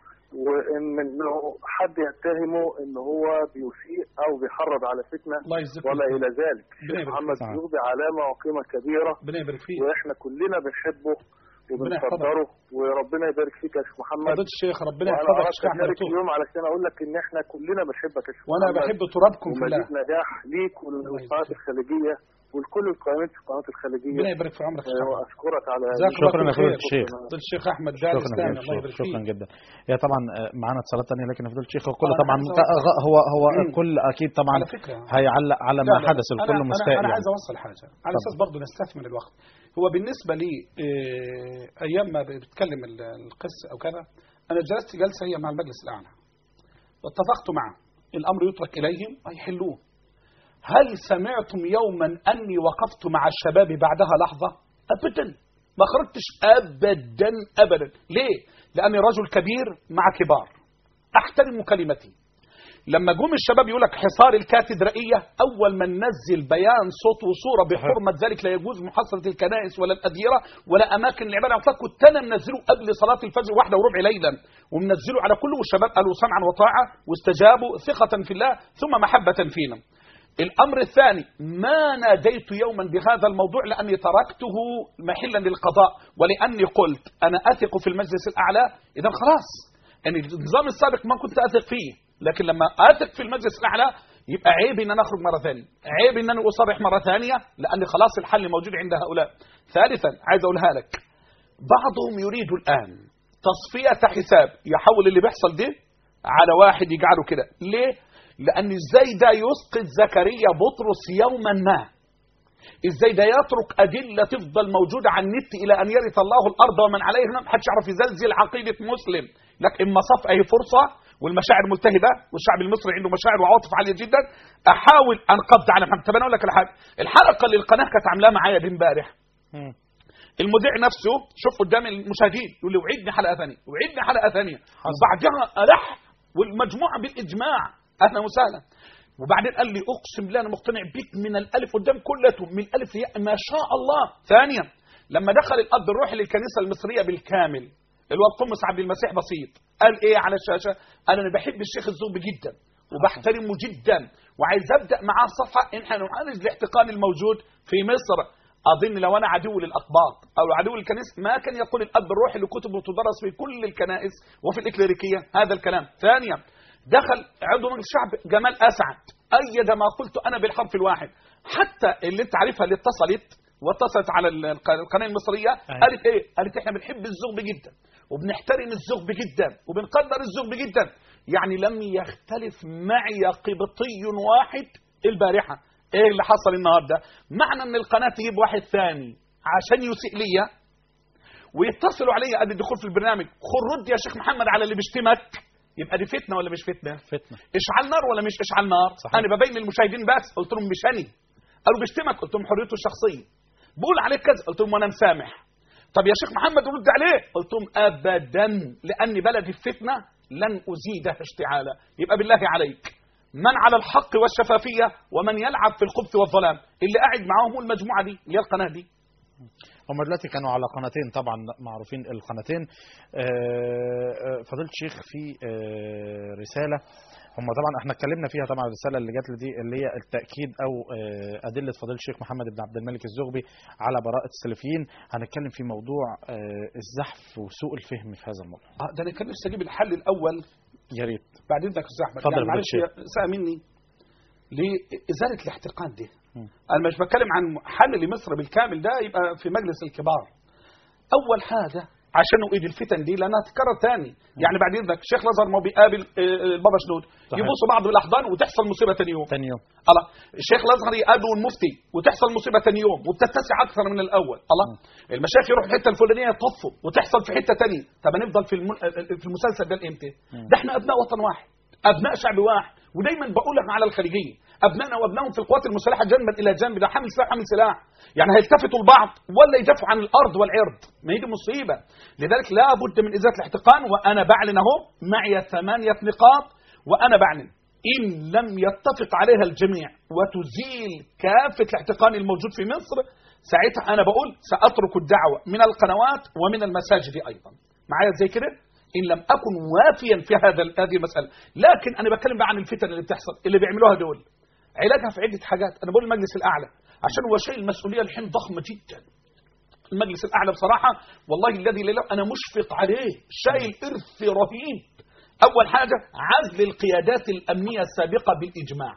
وان انه حد يتهمه ان هو بيسيء او بيحرض على فتنه الله يجزيك ولا خير الى ذلك ربنا الشيخ يبارك محمد فيك. الزغبي علامه وقيمه كبيره ربنا يبارك فيك واحنا كلنا بنحبه ربنا يحفظك. وبنقدره وربنا يبارك فيك يا شيخ محمد فضيله الشيخ ربنا وانا يحفظك يا اردت شيخ احمد اشارك الطوب. اليوم علشان اقول لك ان احنا كلنا بنحبك يا شيخ وانا محمد بحب ترابكم في الله ومزيد نجاح ليك وللقناه الخليجيه ولكل القائمين في القناه ربنا الخليجيه يبارك في عمرك يا آه، شيخ واشكرك على هذه جزاك الله شكرا يا كل خير فضيلة الشيخ. فضيله الشيخ احمد دار شكرا الاسلامي جدا الله يبارك شكرا فيك جدا هي طبعا آه، معانا اتصالات تانية لكن فضيلة الشيخ هو كله أنا طبعا عايز ك- أوصل- هو هو مم. كل اكيد طبعا على فكره هيعلق على لا ما لا، حدث أنا- الكل أنا- مستاء انا يعني عايز اوصل حاجه على طبعا. اساس برضه نستثمر الوقت هو بالنسبه لي آه، ايام ما بتكلم ال- القس او كذا انا جلست جلسه هي مع المجلس الاعلى واتفقت معه الامر يترك اليهم ويحلوه هل سمعتم يوما اني وقفت مع الشباب بعدها لحظه ابدا ما خرجتش ابدا ابدا ليه لاني رجل كبير مع كبار احترم كلمتي لما جم الشباب يقول لك حصار الكاتدرائيه اول ما ننزل بيان صوت وصوره بحرمه ذلك لا يجوز محاصره الكنائس ولا الاديره ولا اماكن العباده على كنت انا منزله قبل صلاه الفجر واحده وربع ليلا ومنزله على كله والشباب قالوا سمعا وطاعه واستجابوا ثقه في الله ثم محبه فينا الأمر الثاني ما ناديت يوما بهذا الموضوع لأني تركته محلا للقضاء ولأني قلت أنا أثق في المجلس الأعلى إذا خلاص يعني النظام السابق ما كنت أثق فيه لكن لما أثق في المجلس الأعلى يبقى عيب ان انا اخرج مره ثانيه عيب ان انا اصرح مره ثانيه لان خلاص الحل موجود عند هؤلاء ثالثا عايز اقولها لك بعضهم يريد الان تصفيه حساب يحول اللي بيحصل ده على واحد يجعله كده ليه لان ازاي ده يسقط زكريا بطرس يوما ما ازاي ده يترك ادله تفضل موجوده على النت الى ان يرث الله الارض ومن عليها ما حدش يعرف يزلزل عقيده مسلم لكن اما صف اي فرصه والمشاعر ملتهبه والشعب المصري عنده مشاعر وعواطف عاليه جدا احاول انقض على محمد طب انا اقول لك على حاجه الحلقه اللي القناه كانت عاملاها معايا دي امبارح مم. المذيع نفسه شوف قدام المشاهدين يقول لي وعدني حلقه ثانيه وعدني حلقه ثانيه وبعدها الح والمجموعه بالاجماع اهلا وسهلا وبعدين قال لي اقسم بالله انا مقتنع بيك من الالف قدام كلته من الالف للياء ما شاء الله ثانيا لما دخل الاب الروحي للكنيسه المصريه بالكامل اللي هو القمص عبد المسيح بسيط قال ايه على الشاشه قال انا بحب الشيخ الزغبي جدا وبحترمه جدا وعايز ابدا معاه صفحه ان احنا نعالج الاحتقان الموجود في مصر اظن لو انا عدو للاقباط او عدو للكنيسه ما كان يقول الاب الروحي لكتبه تدرس في كل الكنائس وفي الاكليريكيه هذا الكلام ثانيا دخل عضو مجلس الشعب جمال اسعد ايد ما قلت انا بالحرف الواحد حتى اللي انت عارفها اللي اتصلت واتصلت على الق- القناه المصريه أيوة. قالت ايه؟ قالت احنا بنحب الزغب جدا وبنحترم الزغب جدا وبنقدر الزغب جدا يعني لم يختلف معي قبطي واحد البارحه ايه اللي حصل النهارده؟ معنى ان القناه تجيب واحد ثاني عشان يسيء ليا ويتصلوا علي قبل الدخول في البرنامج خد رد يا شيخ محمد على اللي بيشتمك يبقى دي فتنه ولا مش فتنه؟ فتنة اشعل نار ولا مش اشعل نار صحيح. انا ببين للمشاهدين بس قلت لهم مش انا قالوا بيشتمك قلت لهم حريته الشخصيه بقول عليك كذا قلت لهم وانا مسامح طب يا شيخ محمد رد عليه قلت لهم ابدا لان بلدي الفتنه لن ازيدها اشتعالا يبقى بالله عليك من على الحق والشفافيه ومن يلعب في الخبث والظلام اللي قاعد معاهم هو المجموعه دي اللي هي القناه دي هم دلوقتي كانوا على قناتين طبعا معروفين القناتين آه، آه، فضيلة الشيخ في آه، رسالة هم طبعا احنا اتكلمنا فيها طبعا الرسالة اللي جات لي دي اللي هي التأكيد أو آه، أدلة فضيلة الشيخ محمد بن عبد الملك الزغبي على براءة السلفيين هنتكلم في موضوع آه، الزحف وسوء الفهم في هذا الموضوع آه، ده انا كان نفسي اجيب الحل الاول يا ريت بعد اذنك يا استاذ احمد اتفضل يعني يا معلش فضيلة يا- ساعه مني لازاله الاحتقان ده مم. انا مش بتكلم عن حل لمصر بالكامل ده يبقى في مجلس الكبار اول حاجه عشان نوقف الفتن دي لانها تتكرر تاني يعني بعد اذنك الشيخ الازهر ما بيقابل آه، البابا شنود صحيح. يبصوا بعض بالاحضان وتحصل مصيبه تاني يوم ثاني يوم الله الشيخ الازهر يقابله المفتي وتحصل مصيبه ثاني يوم وبتتسع اكثر من الاول الله المشايخ يروح الحته الفلانيه يطفوا وتحصل في حته ثانيه طب هنفضل في الم- في المسلسل ده لامتى ده احنا ابناء وطن واحد ابناء شعب واحد ودايما بقول لك على الخليجيه ابنائنا وابنائهم في القوات المسلحه جنبا الى جنب ده حامل سلاح حامل سلاح يعني هيلتفتوا لبعض ولا يدافعوا عن الارض والعرض ما هي دي مصيبه لذلك لا بد من ازاله الاحتقان وانا بعلن اهو معي ثمانيه نقاط وانا بعلن إن لم يتفق عليها الجميع وتزيل كافة الاحتقان الموجود في مصر ساعتها أنا بقول سأترك الدعوة من القنوات ومن المساجد أيضا معايا زي كده إن لم أكن وافيا في هذا هذه المسألة لكن أنا بتكلم بقى عن الفتن اللي بتحصل اللي بيعملوها دول علاجها في عدة حاجات أنا بقول المجلس الأعلى عشان هو شيء المسؤولية الحين ضخمة جدا المجلس الأعلى بصراحة والله الذي لا إله أنا مشفق عليه شايل إرث رهيب أول حاجة عزل القيادات الأمنية السابقة بالإجماع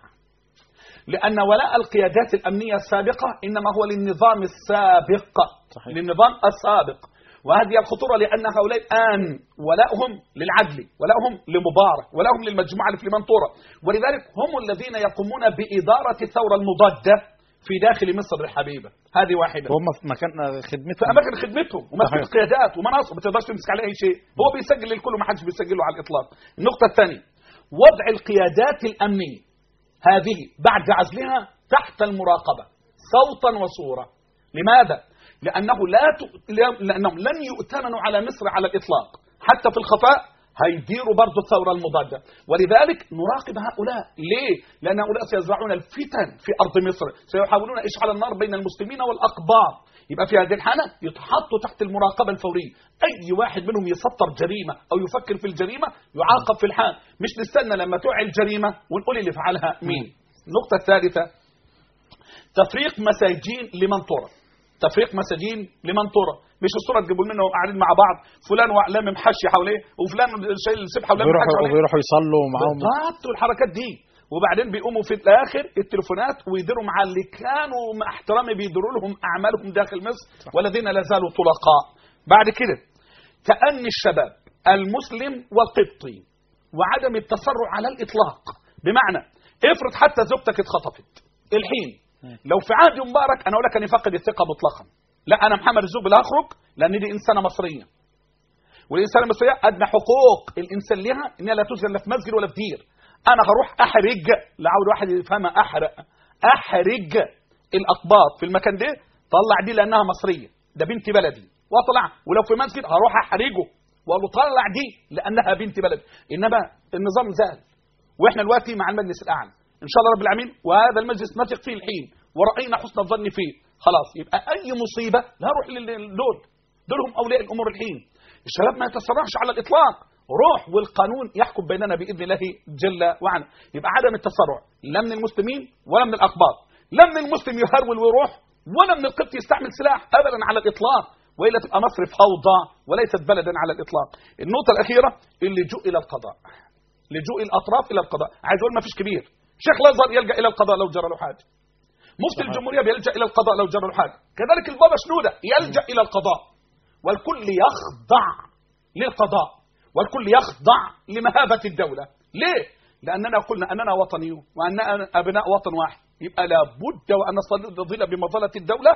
لأن ولاء القيادات الأمنية السابقة إنما هو للنظام السابق صحيح. للنظام السابق وهذه الخطورة لأن هؤلاء الآن ولاؤهم للعدل ولاؤهم لمبارك ولاؤهم للمجموعة اللي في المنطورة ولذلك هم الذين يقومون بإدارة الثورة المضادة في داخل مصر الحبيبة هذه واحدة هم في مكان في خدمتهم اماكن خدمتهم ومسك صحيح. قيادات ومناصب ما تقدرش تمسك عليه اي شيء هو بيسجل للكل وما حدش بيسجله على الاطلاق النقطه الثانيه وضع القيادات الامنيه هذه بعد عزلها تحت المراقبه صوتا وصوره لماذا لانه لا ت... لانهم لن يؤتمنوا على مصر على الاطلاق حتى في الخفاء هيديروا برضه الثوره المضاده ولذلك نراقب هؤلاء ليه لان هؤلاء سيزرعون الفتن في ارض مصر سيحاولون اشعال النار بين المسلمين والاقباط يبقى في هذه الحالة يتحطوا تحت المراقبة الفورية أي واحد منهم يسطر جريمة أو يفكر في الجريمة يعاقب في الحال مش نستنى لما تقع الجريمة ونقول اللي فعلها مين النقطة الثالثة تفريق مساجين لمنطورة تفريق مساجين لمنطورة مش الصورة تجيبوا لنا قاعدين مع بعض فلان وعلام محشي حواليه وفلان شايل السبحة ولام محشي وبيروحوا حواليه وبيروحوا يصلوا معاهم بالضبط والحركات دي وبعدين بيقوموا في الاخر التليفونات ويديروا مع اللي كانوا مع احترامي بيديروا لهم اعمالهم داخل مصر والذين لا زالوا طلقاء بعد كده تأني الشباب المسلم والقبطي وعدم التسرع على الاطلاق بمعنى افرض حتى زوجتك اتخطفت الحين لو في عهد مبارك انا اقول لك اني فاقد الثقه مطلقا لا انا محمد الزوب لا اخرج لان دي انسانه مصريه والانسان المصريه ادنى حقوق الانسان لها انها لا تسجن لا في مسجد ولا في دير انا هروح احرج لا عاوز واحد يفهمها احرق احرج الاقباط في المكان ده طلع دي لانها مصريه ده بنت بلدي واطلع ولو في مسجد هروح احرجه واقول له طلع دي لانها بنت بلدي انما النظام زال واحنا دلوقتي مع المجلس الاعلى ان شاء الله رب العالمين وهذا المجلس نثق فيه الحين وراينا حسن الظن فيه خلاص يبقى اي مصيبه لا روح لدول دول هم اولياء الامور الحين الشباب ما يتسرعش على الاطلاق روح والقانون يحكم بيننا باذن الله جل وعلا يبقى عدم التسرع لا من المسلمين ولا من الاقباط لا من المسلم يهرول ويروح ولا من القبط يستعمل سلاح ابدا على الاطلاق والا تبقى مصر فوضى وليست بلدا على الاطلاق النقطه الاخيره اللجوء الى القضاء لجوء الاطراف الى القضاء عايز اقول ما فيش كبير شيخ الازهر يلجا الى القضاء لو جرى له حاجه مفتي صحيح. الجمهوريه بيلجا الى القضاء لو جرى له حاجه كذلك البابا شنوده يلجا الى القضاء والكل يخضع للقضاء والكل يخضع لمهابه الدوله ليه لاننا قلنا اننا وطنيون واننا ابناء وطن واحد يبقى لابد وان نستظل بمظله الدوله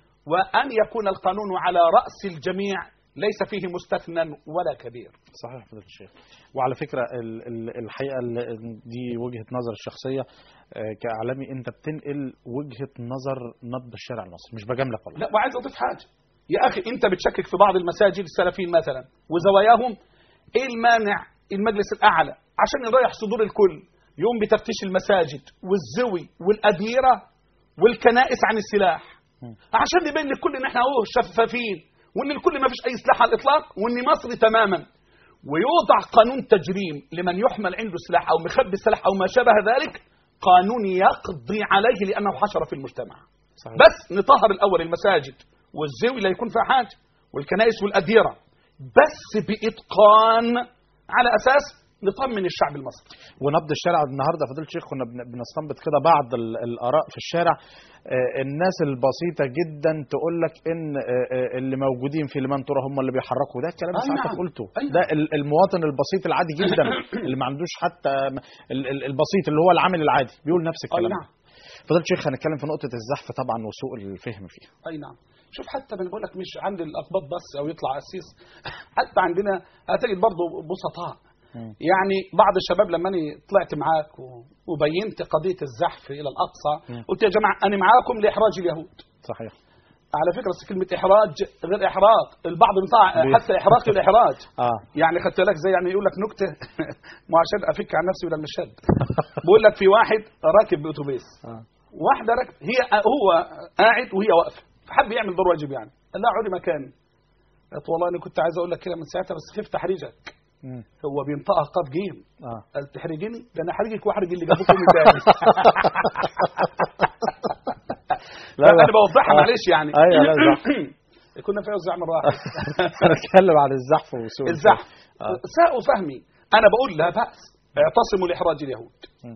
وان يكون القانون على راس الجميع ليس فيه مستثنى ولا كبير صحيح فضيلة الشيخ وعلى فكرة ال- ال- الحقيقة ال- دي وجهة نظر الشخصية آه، كإعلامي أنت بتنقل وجهة نظر نبض الشارع المصري مش بجاملك والله لا وعايز اضيف حاجه يا اخي انت بتشكك في بعض المساجد السلفيين مثلا وزواياهم ايه المانع المجلس الاعلى عشان يريح صدور الكل يوم بتفتيش المساجد والزوي والاديره والكنائس عن السلاح مم. عشان يبين للكل ان احنا اهو شفافين وان الكل ما فيش اي سلاح على الاطلاق وان مصر تماما ويوضع قانون تجريم لمن يحمل عنده سلاح او مخبي سلاح او ما شابه ذلك قانون يقضي عليه لانه حشر في المجتمع صحيح. بس نطهر الاول المساجد والزوي لا يكون فيها حاجه والكنائس والاديره بس باتقان على اساس نطمن الشعب المصري ونبض الشارع النهارده فضيله الشيخ كنا بن- بنستنبط كده بعض ال- الاراء في الشارع آه، الناس البسيطه جدا تقول لك ان آه، آه، اللي موجودين في لمن ترى هم اللي بيحركوا ده الكلام أي اللي ساعتك نعم. قلته أي ده ال- المواطن البسيط العادي جدا اللي ما عندوش حتى م- ال- ال- البسيط اللي هو العامل العادي بيقول نفس اي الكلام نعم فضيله الشيخ هنتكلم في نقطه الزحف طبعا وسوء الفهم فيها اي نعم شوف حتى انا بقول لك مش عند الاقباط بس او يطلع قسيس حتى عندنا هتجد برضه بسطاء مم. يعني بعض الشباب لما انا طلعت معاك و- وبينت قضيه الزحف الى الاقصى مم. قلت يا جماعه انا معاكم لاحراج اليهود صحيح على فكره بس كلمه احراج غير احراج البعض بتاع بي- حتى احراج الاحراج اه يعني خدت بالك زي يعني يقول لك نكته ما عشان افك عن نفسي ولا المشهد بقول لك في واحد راكب باتوبيس اه واحده راكب هي هو قاعد وهي واقفه فحب يعمل دور واجب يعني قال لها اقعدي مكاني قالت والله انا كنت عايز اقول لك كده من ساعتها بس خفت احرجك مم. هو بينطقها قاف جيم اه قال تحرجني ده انا احرجك واحرج اللي جابوك من تاني لا لا لا انا بوضحها آه. معلش يعني ايوه لا صح كنا في وزع مره واحده هنتكلم عن الزحف وسوء الزحف آه. ساء فهمي انا بقول لا باس اعتصموا لاحراج اليهود مم.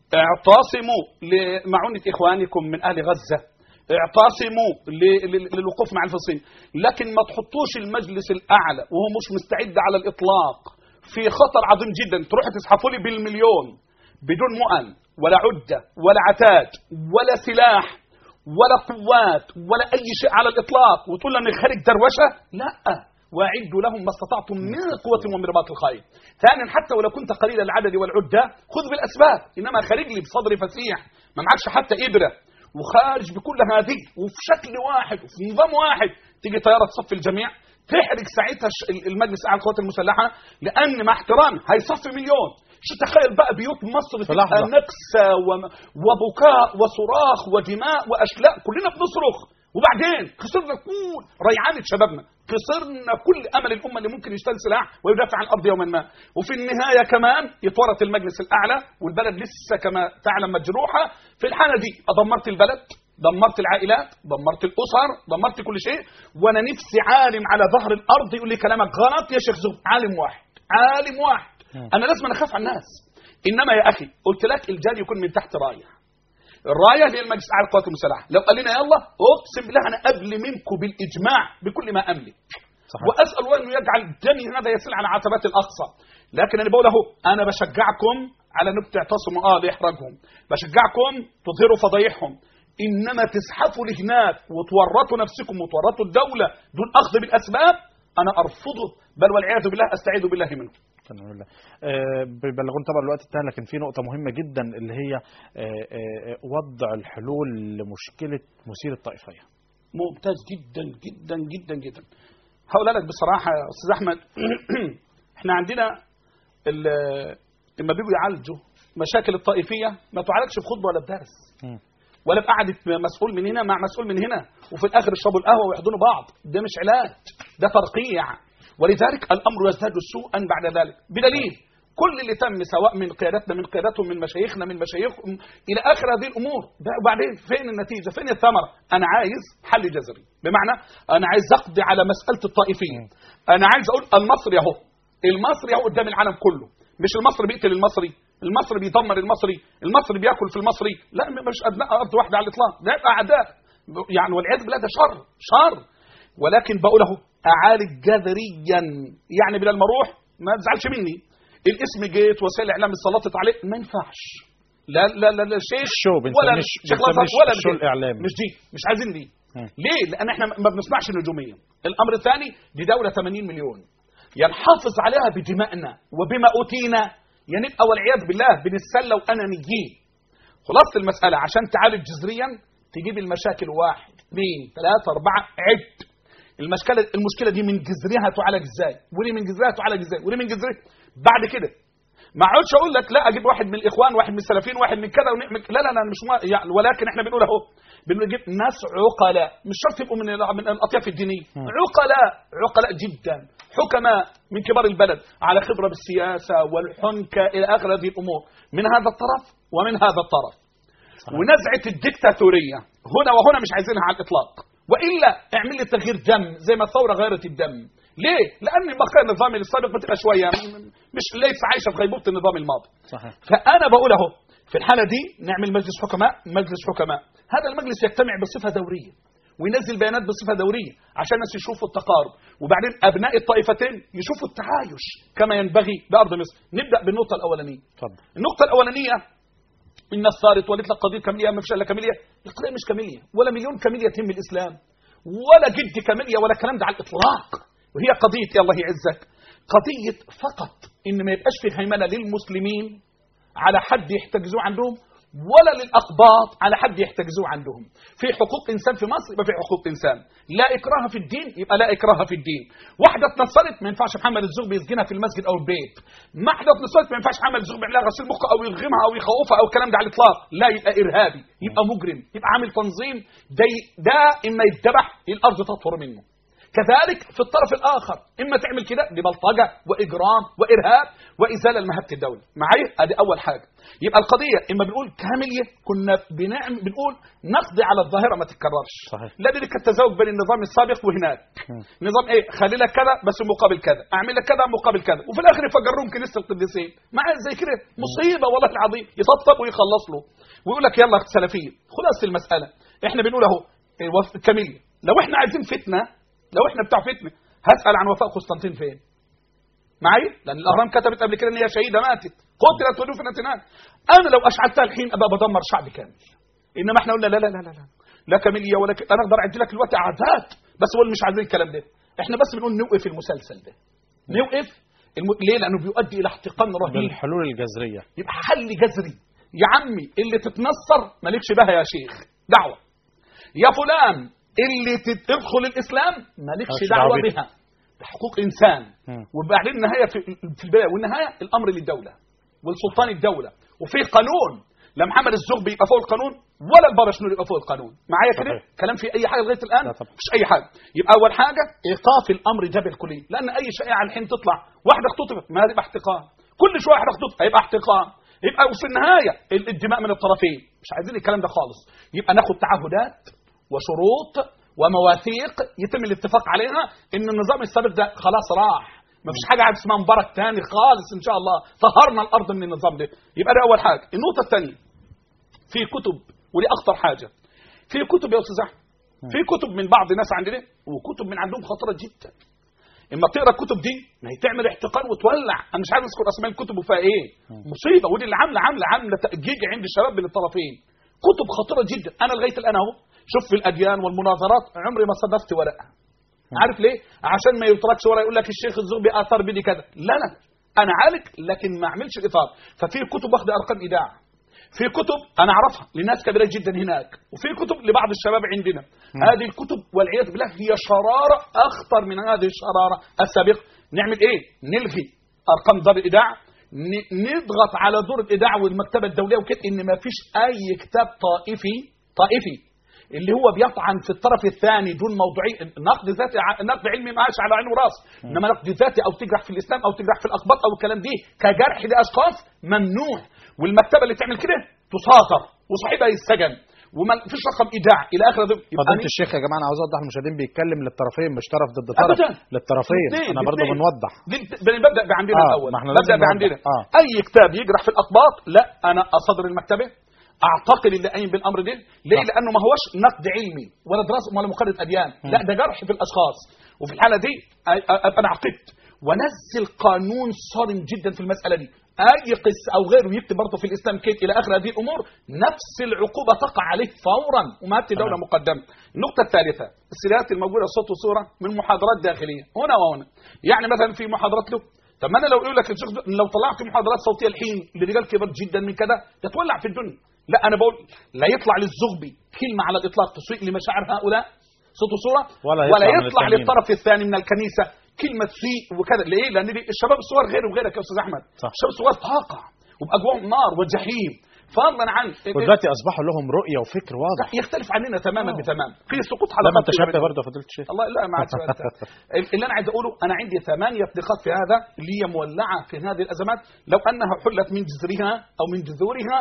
اعتصموا لمعونة إخوانكم من أهل غزة اعتصموا ل- ل- للوقوف مع الفلسطينيين لكن ما تحطوش المجلس الأعلى وهو مش مستعد على الإطلاق في خطر عظيم جدا تروحوا تزحفوا لي بالمليون بدون مؤن ولا عدة ولا عتاد ولا سلاح ولا قوات ولا أي شيء على الإطلاق وتقول لنا خارج دروشة لا واعدوا لهم ما استطعتم من قوة ومن رباط الخيل ثانيا حتى ولو كنت قليل العدد والعدة خذ بالأسباب إنما خارج لي بصدر فسيح ما معكش حتى إبرة وخارج بكل هذه وفي شكل واحد وفي نظام واحد تيجي طيارة تصفي الجميع تحرق ساعتها الش- المجلس الاعلى للقوات المسلحه لان مع احترامي هيصفي مليون شو تخيل بقى بيوت مصر في تبقى لحظة. نكسه وم- وبكاء وصراخ ودماء واشلاء كلنا بنصرخ وبعدين خسرنا كل ريعانة شبابنا خسرنا كل امل الامه اللي ممكن يشتغل سلاح ويدافع عن الارض يوما ما وفي النهايه كمان يتورط المجلس الاعلى والبلد لسه كما تعلم مجروحه في الحاله دي دمرت البلد دمرت العائلات دمرت الاسر دمرت كل شيء وانا نفسي عالم على ظهر الارض يقول لي كلامك غلط يا شيخ زهر عالم واحد عالم واحد انا لازم أنا اخاف على الناس انما يا اخي قلت لك الجال يكون من تحت رايه الرايه هي المجلس الاعلى للقوات المسلحه لو قال لنا يلا اقسم بالله انا قبل منكم بالاجماع بكل ما املك صحيح. واسال الله انه يجعل دمي هذا يسيل على عتبات الاقصى لكن انا بقول اهو انا بشجعكم على انكم تعتصموا اه لاحراجهم بشجعكم تظهروا فضايحهم انما تزحفوا لهناك وتورطوا نفسكم وتورطوا الدوله دون اخذ بالاسباب انا ارفضه بل والعياذ بالله استعيذ بالله منه الحمد لله آه، بيبلغون طبعا الوقت انتهى لكن في نقطة مهمة جدا اللي هي آه، آه، وضع الحلول لمشكلة مثير الطائفية ممتاز جدا جدا جدا جدا هقول لك بصراحه يا استاذ احمد احنا عندنا ال- لما بيجوا يعالجوا مشاكل الطائفيه ما تعالجش بخطبه ولا بدرس مم. ولا بقعده مسؤول من هنا مع مسؤول من هنا وفي الاخر يشربوا القهوه ويحضنوا بعض ده مش علاج ده ترقيع ولذلك الامر يزداد سوءا بعد ذلك بدليل كل اللي تم سواء من قيادتنا من قيادتهم من مشايخنا من مشايخهم الى اخر هذه الامور ده وبعدين فين النتيجه فين الثمره انا عايز حل جذري بمعنى انا عايز اقضي على مساله الطائفيه انا عايز اقول المصري اهو المصري اهو قدام العالم كله مش المصري بيقتل المصري المصري بيدمر المصري المصري بياكل في المصري لا مش ابناء ارض واحده على الاطلاق ده يبقى اعداء يعني والعياذ بالله ده شر شر ولكن بقول اهو اعالج جذريا يعني بدل ما اروح ما تزعلش مني الاسم جيت وسائل الاعلام اتسلطت عليه ما ينفعش لا لا لا, لا شيخ شو ولا بنسميه شيخ بنسميه الأزهر ولا شو الجيل. الإعلام. مش دي مش عايزين دي مم. ليه لان احنا ما بنسمعش النجوميه الامر الثاني دي دوله 80 مليون يا نحافظ عليها بدمائنا وبما اوتينا يا نبقى والعياذ بالله بنتسلى وانانيين خلاصة المسألة عشان تعالج جذريا تجيب المشاكل واحد اثنين ثلاثة أربعة عد المشكلة المشكلة دي من جذرها تعالج ازاي ودي من جذرها تعالج ازاي ودي من جذرها بعد كده ما اقعدش اقول لك لا اجيب واحد من الاخوان واحد من السلفيين واحد من كذا ونعمل لا لا لا مش ما يعني ولكن احنا بنقول اهو بنجيب ناس عقلاء مش شرط يبقوا من ال- من الاطياف الدينيه عقلاء عقلاء جدا حكماء من كبار البلد على خبره بالسياسه والحنكه الى اخر هذه الامور من هذا الطرف ومن هذا الطرف ونزعه الدكتاتوريه هنا وهنا مش عايزينها على الاطلاق والا اعمل لي تغيير دم زي ما الثوره غيرت الدم ليه؟ لان بقايا النظام السابق بتبقى شويه م- مش ليس عايشه في غيبوبه النظام الماضي صحيح فانا بقول اهو في الحاله دي نعمل مجلس حكماء مجلس حكماء هذا المجلس يجتمع بصفه دوريه وينزل بيانات بصفه دوريه عشان الناس يشوفوا التقارب وبعدين ابناء الطائفتين يشوفوا التعايش كما ينبغي بارض مصر نبدا بالنقطه الاولانيه اتفضل النقطه الاولانيه الناس صارت وقالت لك قضيه كاميليا ما فيش الا كاميليا القضيه مش كاميليا ولا مليون كاميليا تهم الاسلام ولا جد كاميليا ولا الكلام ده على الاطلاق وهي قضيه يا الله يعزك قضيه فقط ان ما يبقاش في هيمنه للمسلمين على حد يحتجزوه عندهم ولا للاقباط على حد يحتجزوه عندهم في حقوق انسان في مصر يبقى في حقوق انسان لا اكراه في الدين يبقى لا اكراه في الدين واحده اتنصرت ما ينفعش محمد الزغبي يسجنها في المسجد او البيت واحده اتنصرت ما ينفعش محمد الزغبي يعمل لها غسيل مخ او يرغمها او يخوفها او الكلام ده على الاطلاق لا يبقى ارهابي يبقى مجرم يبقى عامل تنظيم ده ده اما يتذبح الارض تطهر منه كذلك في الطرف الاخر اما تعمل كده دي بلطجه واجرام وارهاب وازاله لمهبه الدوله معايا ادي اول حاجه يبقى القضيه اما بنقول كامليه كنا بنعمل بنقول نقضي على الظاهره ما تتكررش صحيح. لا دي كان تزاوج بين النظام السابق وهناك نظام ايه خلي لك كذا بس مقابل كذا اعمل لك كذا مقابل كذا وفي الاخر يفجرهم كنيسه القديسين معايا زي كده مصيبه والله العظيم يطبطب ويخلص له ويقول لك يلا سلفيين خلاص المساله احنا بنقول اهو إيه، وف- كامليه لو احنا عايزين فتنه لو احنا بتاع فتنه هسال عن وفاء قسطنطين فين معايا لان الاهرام كتبت قبل كده ان هي شهيده ماتت قتلت ودفنت هناك انا لو اشعلتها الحين ابقى بدمر شعب كامل انما احنا قلنا لا لا لا لا لا لا كامليه ولا ك... انا اقدر اعد لك دلوقتي اعداد بس هو اللي مش عايزين الكلام ده احنا بس بنقول نوقف المسلسل ده نوقف الم... ليه لانه بيؤدي الى احتقان رهيب بالحلول الجذريه يبقى حل جذري يا عمي اللي تتنصر مالكش بها يا شيخ دعوه يا فلان اللي تدخل الاسلام مالكش مالكش دعوه دعوة بيه. بها ده حقوق انسان مم. وبعدين النهايه في في البدايه والنهايه الامر للدوله والسلطان الدوله وفي قانون لا محمد الزغبي يبقى فوق القانون ولا البابا شنو يبقى فوق القانون معايا كده صحيح. كلام في اي حاجه لغايه الان لا طبعا. مش اي حاجه يبقى اول حاجه ايقاف الامر جاب الكلي لان اي شائعه الحين تطلع واحده اختطفت ما هتبقى احتقان كل شويه واحده اختطف هيبقى احتقان يبقى وفي النهايه ال- الدماء من الطرفين مش عايزين الكلام ده خالص يبقى ناخد تعهدات وشروط ومواثيق يتم الاتفاق عليها ان النظام السابق ده خلاص راح ما فيش حاجه عاد اسمها مبارك تاني خالص ان شاء الله طهرنا الارض من النظام ده يبقى ده اول حاجه النقطه الثانيه في كتب ودي اخطر حاجه في كتب يا استاذ احمد في كتب من بعض الناس عندنا وكتب من عندهم خطيره جدا اما تقرا الكتب دي ما هي تعمل احتقان وتولع انا مش عايز اذكر اسماء الكتب وفيها ايه مصيبه ودي اللي عامله عامله عامله تاجيج عند الشباب من الطرفين كتب خطيره جدا انا لغايه الان اهو شوف في الاديان والمناظرات عمري ما صدفت ورقه عارف ليه عشان ما يتركش ورقه يقول لك الشيخ الزغبي اثر بدي كذا لا لا انا عالج لكن ما اعملش الاثار ففي كتب واخده ارقام ايداع في كتب انا اعرفها لناس كبيره جدا هناك وفي كتب لبعض الشباب عندنا هذه الكتب والعياذ بالله هي شراره اخطر من هذه الشراره السابقه نعمل ايه نلغي ارقام دار الايداع ن- نضغط على دور الايداع والمكتبه الدوليه وكده ان ما فيش اي كتاب طائفي طائفي اللي هو بيطعن في الطرف الثاني دون موضوعي نقد ذاتي ع- نقد علمي معاش على عين وراس انما نقد ذاتي او تجرح في الاسلام او تجرح في الاقباط او الكلام دي كجرح لاشخاص ممنوع والمكتبه اللي تعمل كده تصادر وصاحبها يتسجن وما فيش رقم ايداع الى اخره يبقى فضيله أنا- الشيخ يا جماعه انا عاوز اوضح المشاهدين بيتكلم للطرفين مش طرف ضد طرف أبداً. للطرفين الاثنين- انا برضه الاثنين. بنوضح دي بن- ببدا بعندنا آه، الاول ما احنا ببدا لازم نوضح. بعندنا آه. اي كتاب يجرح في الاقباط لا انا اصدر المكتبه اعتقل اللي قايم بالامر ده ليه صح. لانه ما هوش نقد علمي ولا دراسه ولا مقارنه اديان لا ده جرح في الاشخاص وفي الحاله دي أ- أ- انا عقدت ونزل قانون صارم جدا في المساله دي اي قس او غيره يكتب برضه في الاسلام كيت الى اخر هذه الامور نفس العقوبه تقع عليه فورا وما هات دوله تمام. مقدمه النقطه الثالثه السيرات الموجوده صوت وصوره من محاضرات داخليه هنا وهنا يعني مثلا في محاضرات له طب ما انا لو يقول لك الشيخ ده- لو طلعت محاضرات صوتيه الحين لرجال كبار جدا من كذا تتولع في الدنيا لا انا بقول لا يطلع للزغبي كلمه على الاطلاق تسيء لمشاعر هؤلاء صوت وصوره ولا ولا يطلع من يطلع التانيين. للطرف الثاني من الكنيسه كلمه سيء وكذا ليه؟ لان دي الشباب الصغار غير وغيرك يا استاذ احمد صح. الشباب الصغار طاقه وباجواء نار وجحيم فضلا عن ودلوقتي اصبحوا لهم رؤيه وفكر واضح يختلف عننا تماما آه. بتمام في سقوط لا حلقات ما انت في شاب الفيديو. برضه يا فضيله الشيخ الله لا ما عاد سؤال تاني. اللي انا عايز اقوله انا عندي ثمانيه نقاط في هذا اللي هي مولعه في هذه الازمات لو انها حلت من جذرها او من جذورها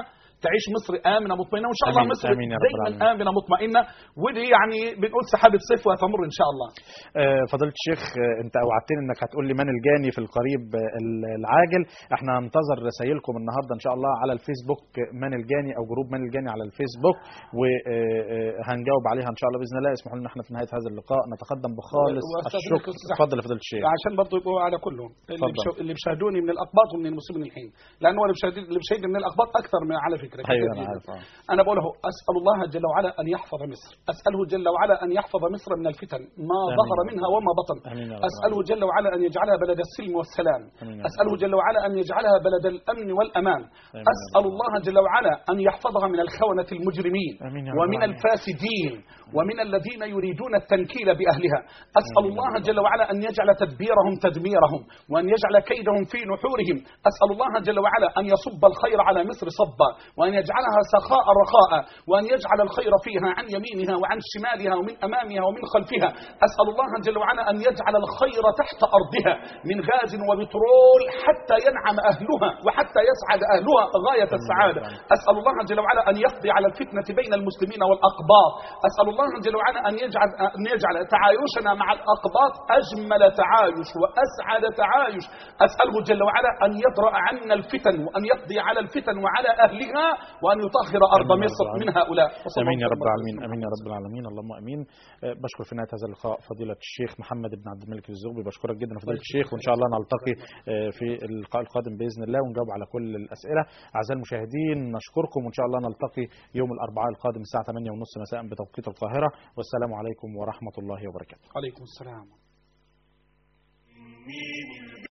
تعيش مصر امنه مطمئنه وان شاء الله آمين. مصر آمين يا رب دايما العالمين. امنه مطمئنه ودي يعني بنقول سحابه صيف وهتمر ان شاء الله آه، فضيلة الشيخ آه، انت اوعدتني انك هتقول لي من الجاني في القريب آه، ال- العاجل احنا هننتظر رسائلكم النهارده ان شاء الله على الفيسبوك آه، من الجاني او جروب من الجاني على الفيسبوك وهنجاوب عليها ان شاء الله باذن الله اسمحوا لنا احنا في نهايه هذا اللقاء نتقدم بخالص وأستاذنك الشكر أستاذ أحمد. اتفضل يا فضيله الشيخ عشان برضه يبقوا على كلهم اللي, اتفضل. بشو... اللي بيشاهدوني من الاقباط ومن المسلمين الحين لانه اللي بيشاهد- اللي بيشاهدني من الاقباط اكثر من على فكره كثير ايوه انا جداً. عارف آه. أنا بقول له أسأل الله جل وعلا أن يحفظ مصر أسأله جل وعلا أن يحفظ مصر من الفتن ما آمين. ظهر منها وما بطن آمين يا رب أسأله جل وعلا أن يجعلها بلد السلم والسلام آمين يا رب. أسأله جل وعلا أن يجعلها بلد الأمن والأمان آمين يا أسأل رب. الله جل وعلا أن يحفظها من الخونة المجرمين آمين يا رب ومن العالمين. الفاسدين ومن الذين يريدون التنكيل بأهلها أسأل آمين يا الله رب. جل وعلا أن يجعل تدبيرهم تدميرهم وأن يجعل كيدهم في نحورهم أسأل الله جل وعلا أن يصب الخير على مصر صبا وأن يجعلها سخاء رخاء وأن يجعل الخير فيها عن يمينها وعن شمالها ومن أمامها ومن خلفها أسأل الله جل وعلا أن يجعل الخير تحت أرضها من غاز وبترول حتى ينعم أهلها وحتى يسعد أهلها غاية السعادة أسأل الله جل وعلا أن يقضي على الفتنة بين المسلمين والأقباط أسأل الله جل وعلا أن يجعل أن يجعل تعايشنا مع الأقباط أجمل تعايش وأسعد تعايش أسأله جل وعلا أن يدرأ عنا الفتن وأن يقضي على الفتن وعلى أهلها وأن يطهر أرض آمين يا مصر رب من هؤلاء وصلى امين يا الله رب وسلم العالمين امين يا رب العالمين اللهم امين آه، بشكر في نهايه هذا اللقاء فضيله الشيخ محمد بن عبد الملك الزغبي بشكرك جدا فضيله الشيخ وان شاء الله نلتقي آه، في اللقاء القادم باذن الله ونجاوب على كل الاسئله اعزائي المشاهدين نشكركم وان شاء الله نلتقي يوم الاربعاء القادم الساعه 8:30 مساء بتوقيت القاهره والسلام عليكم ورحمه الله وبركاته عليكم السلام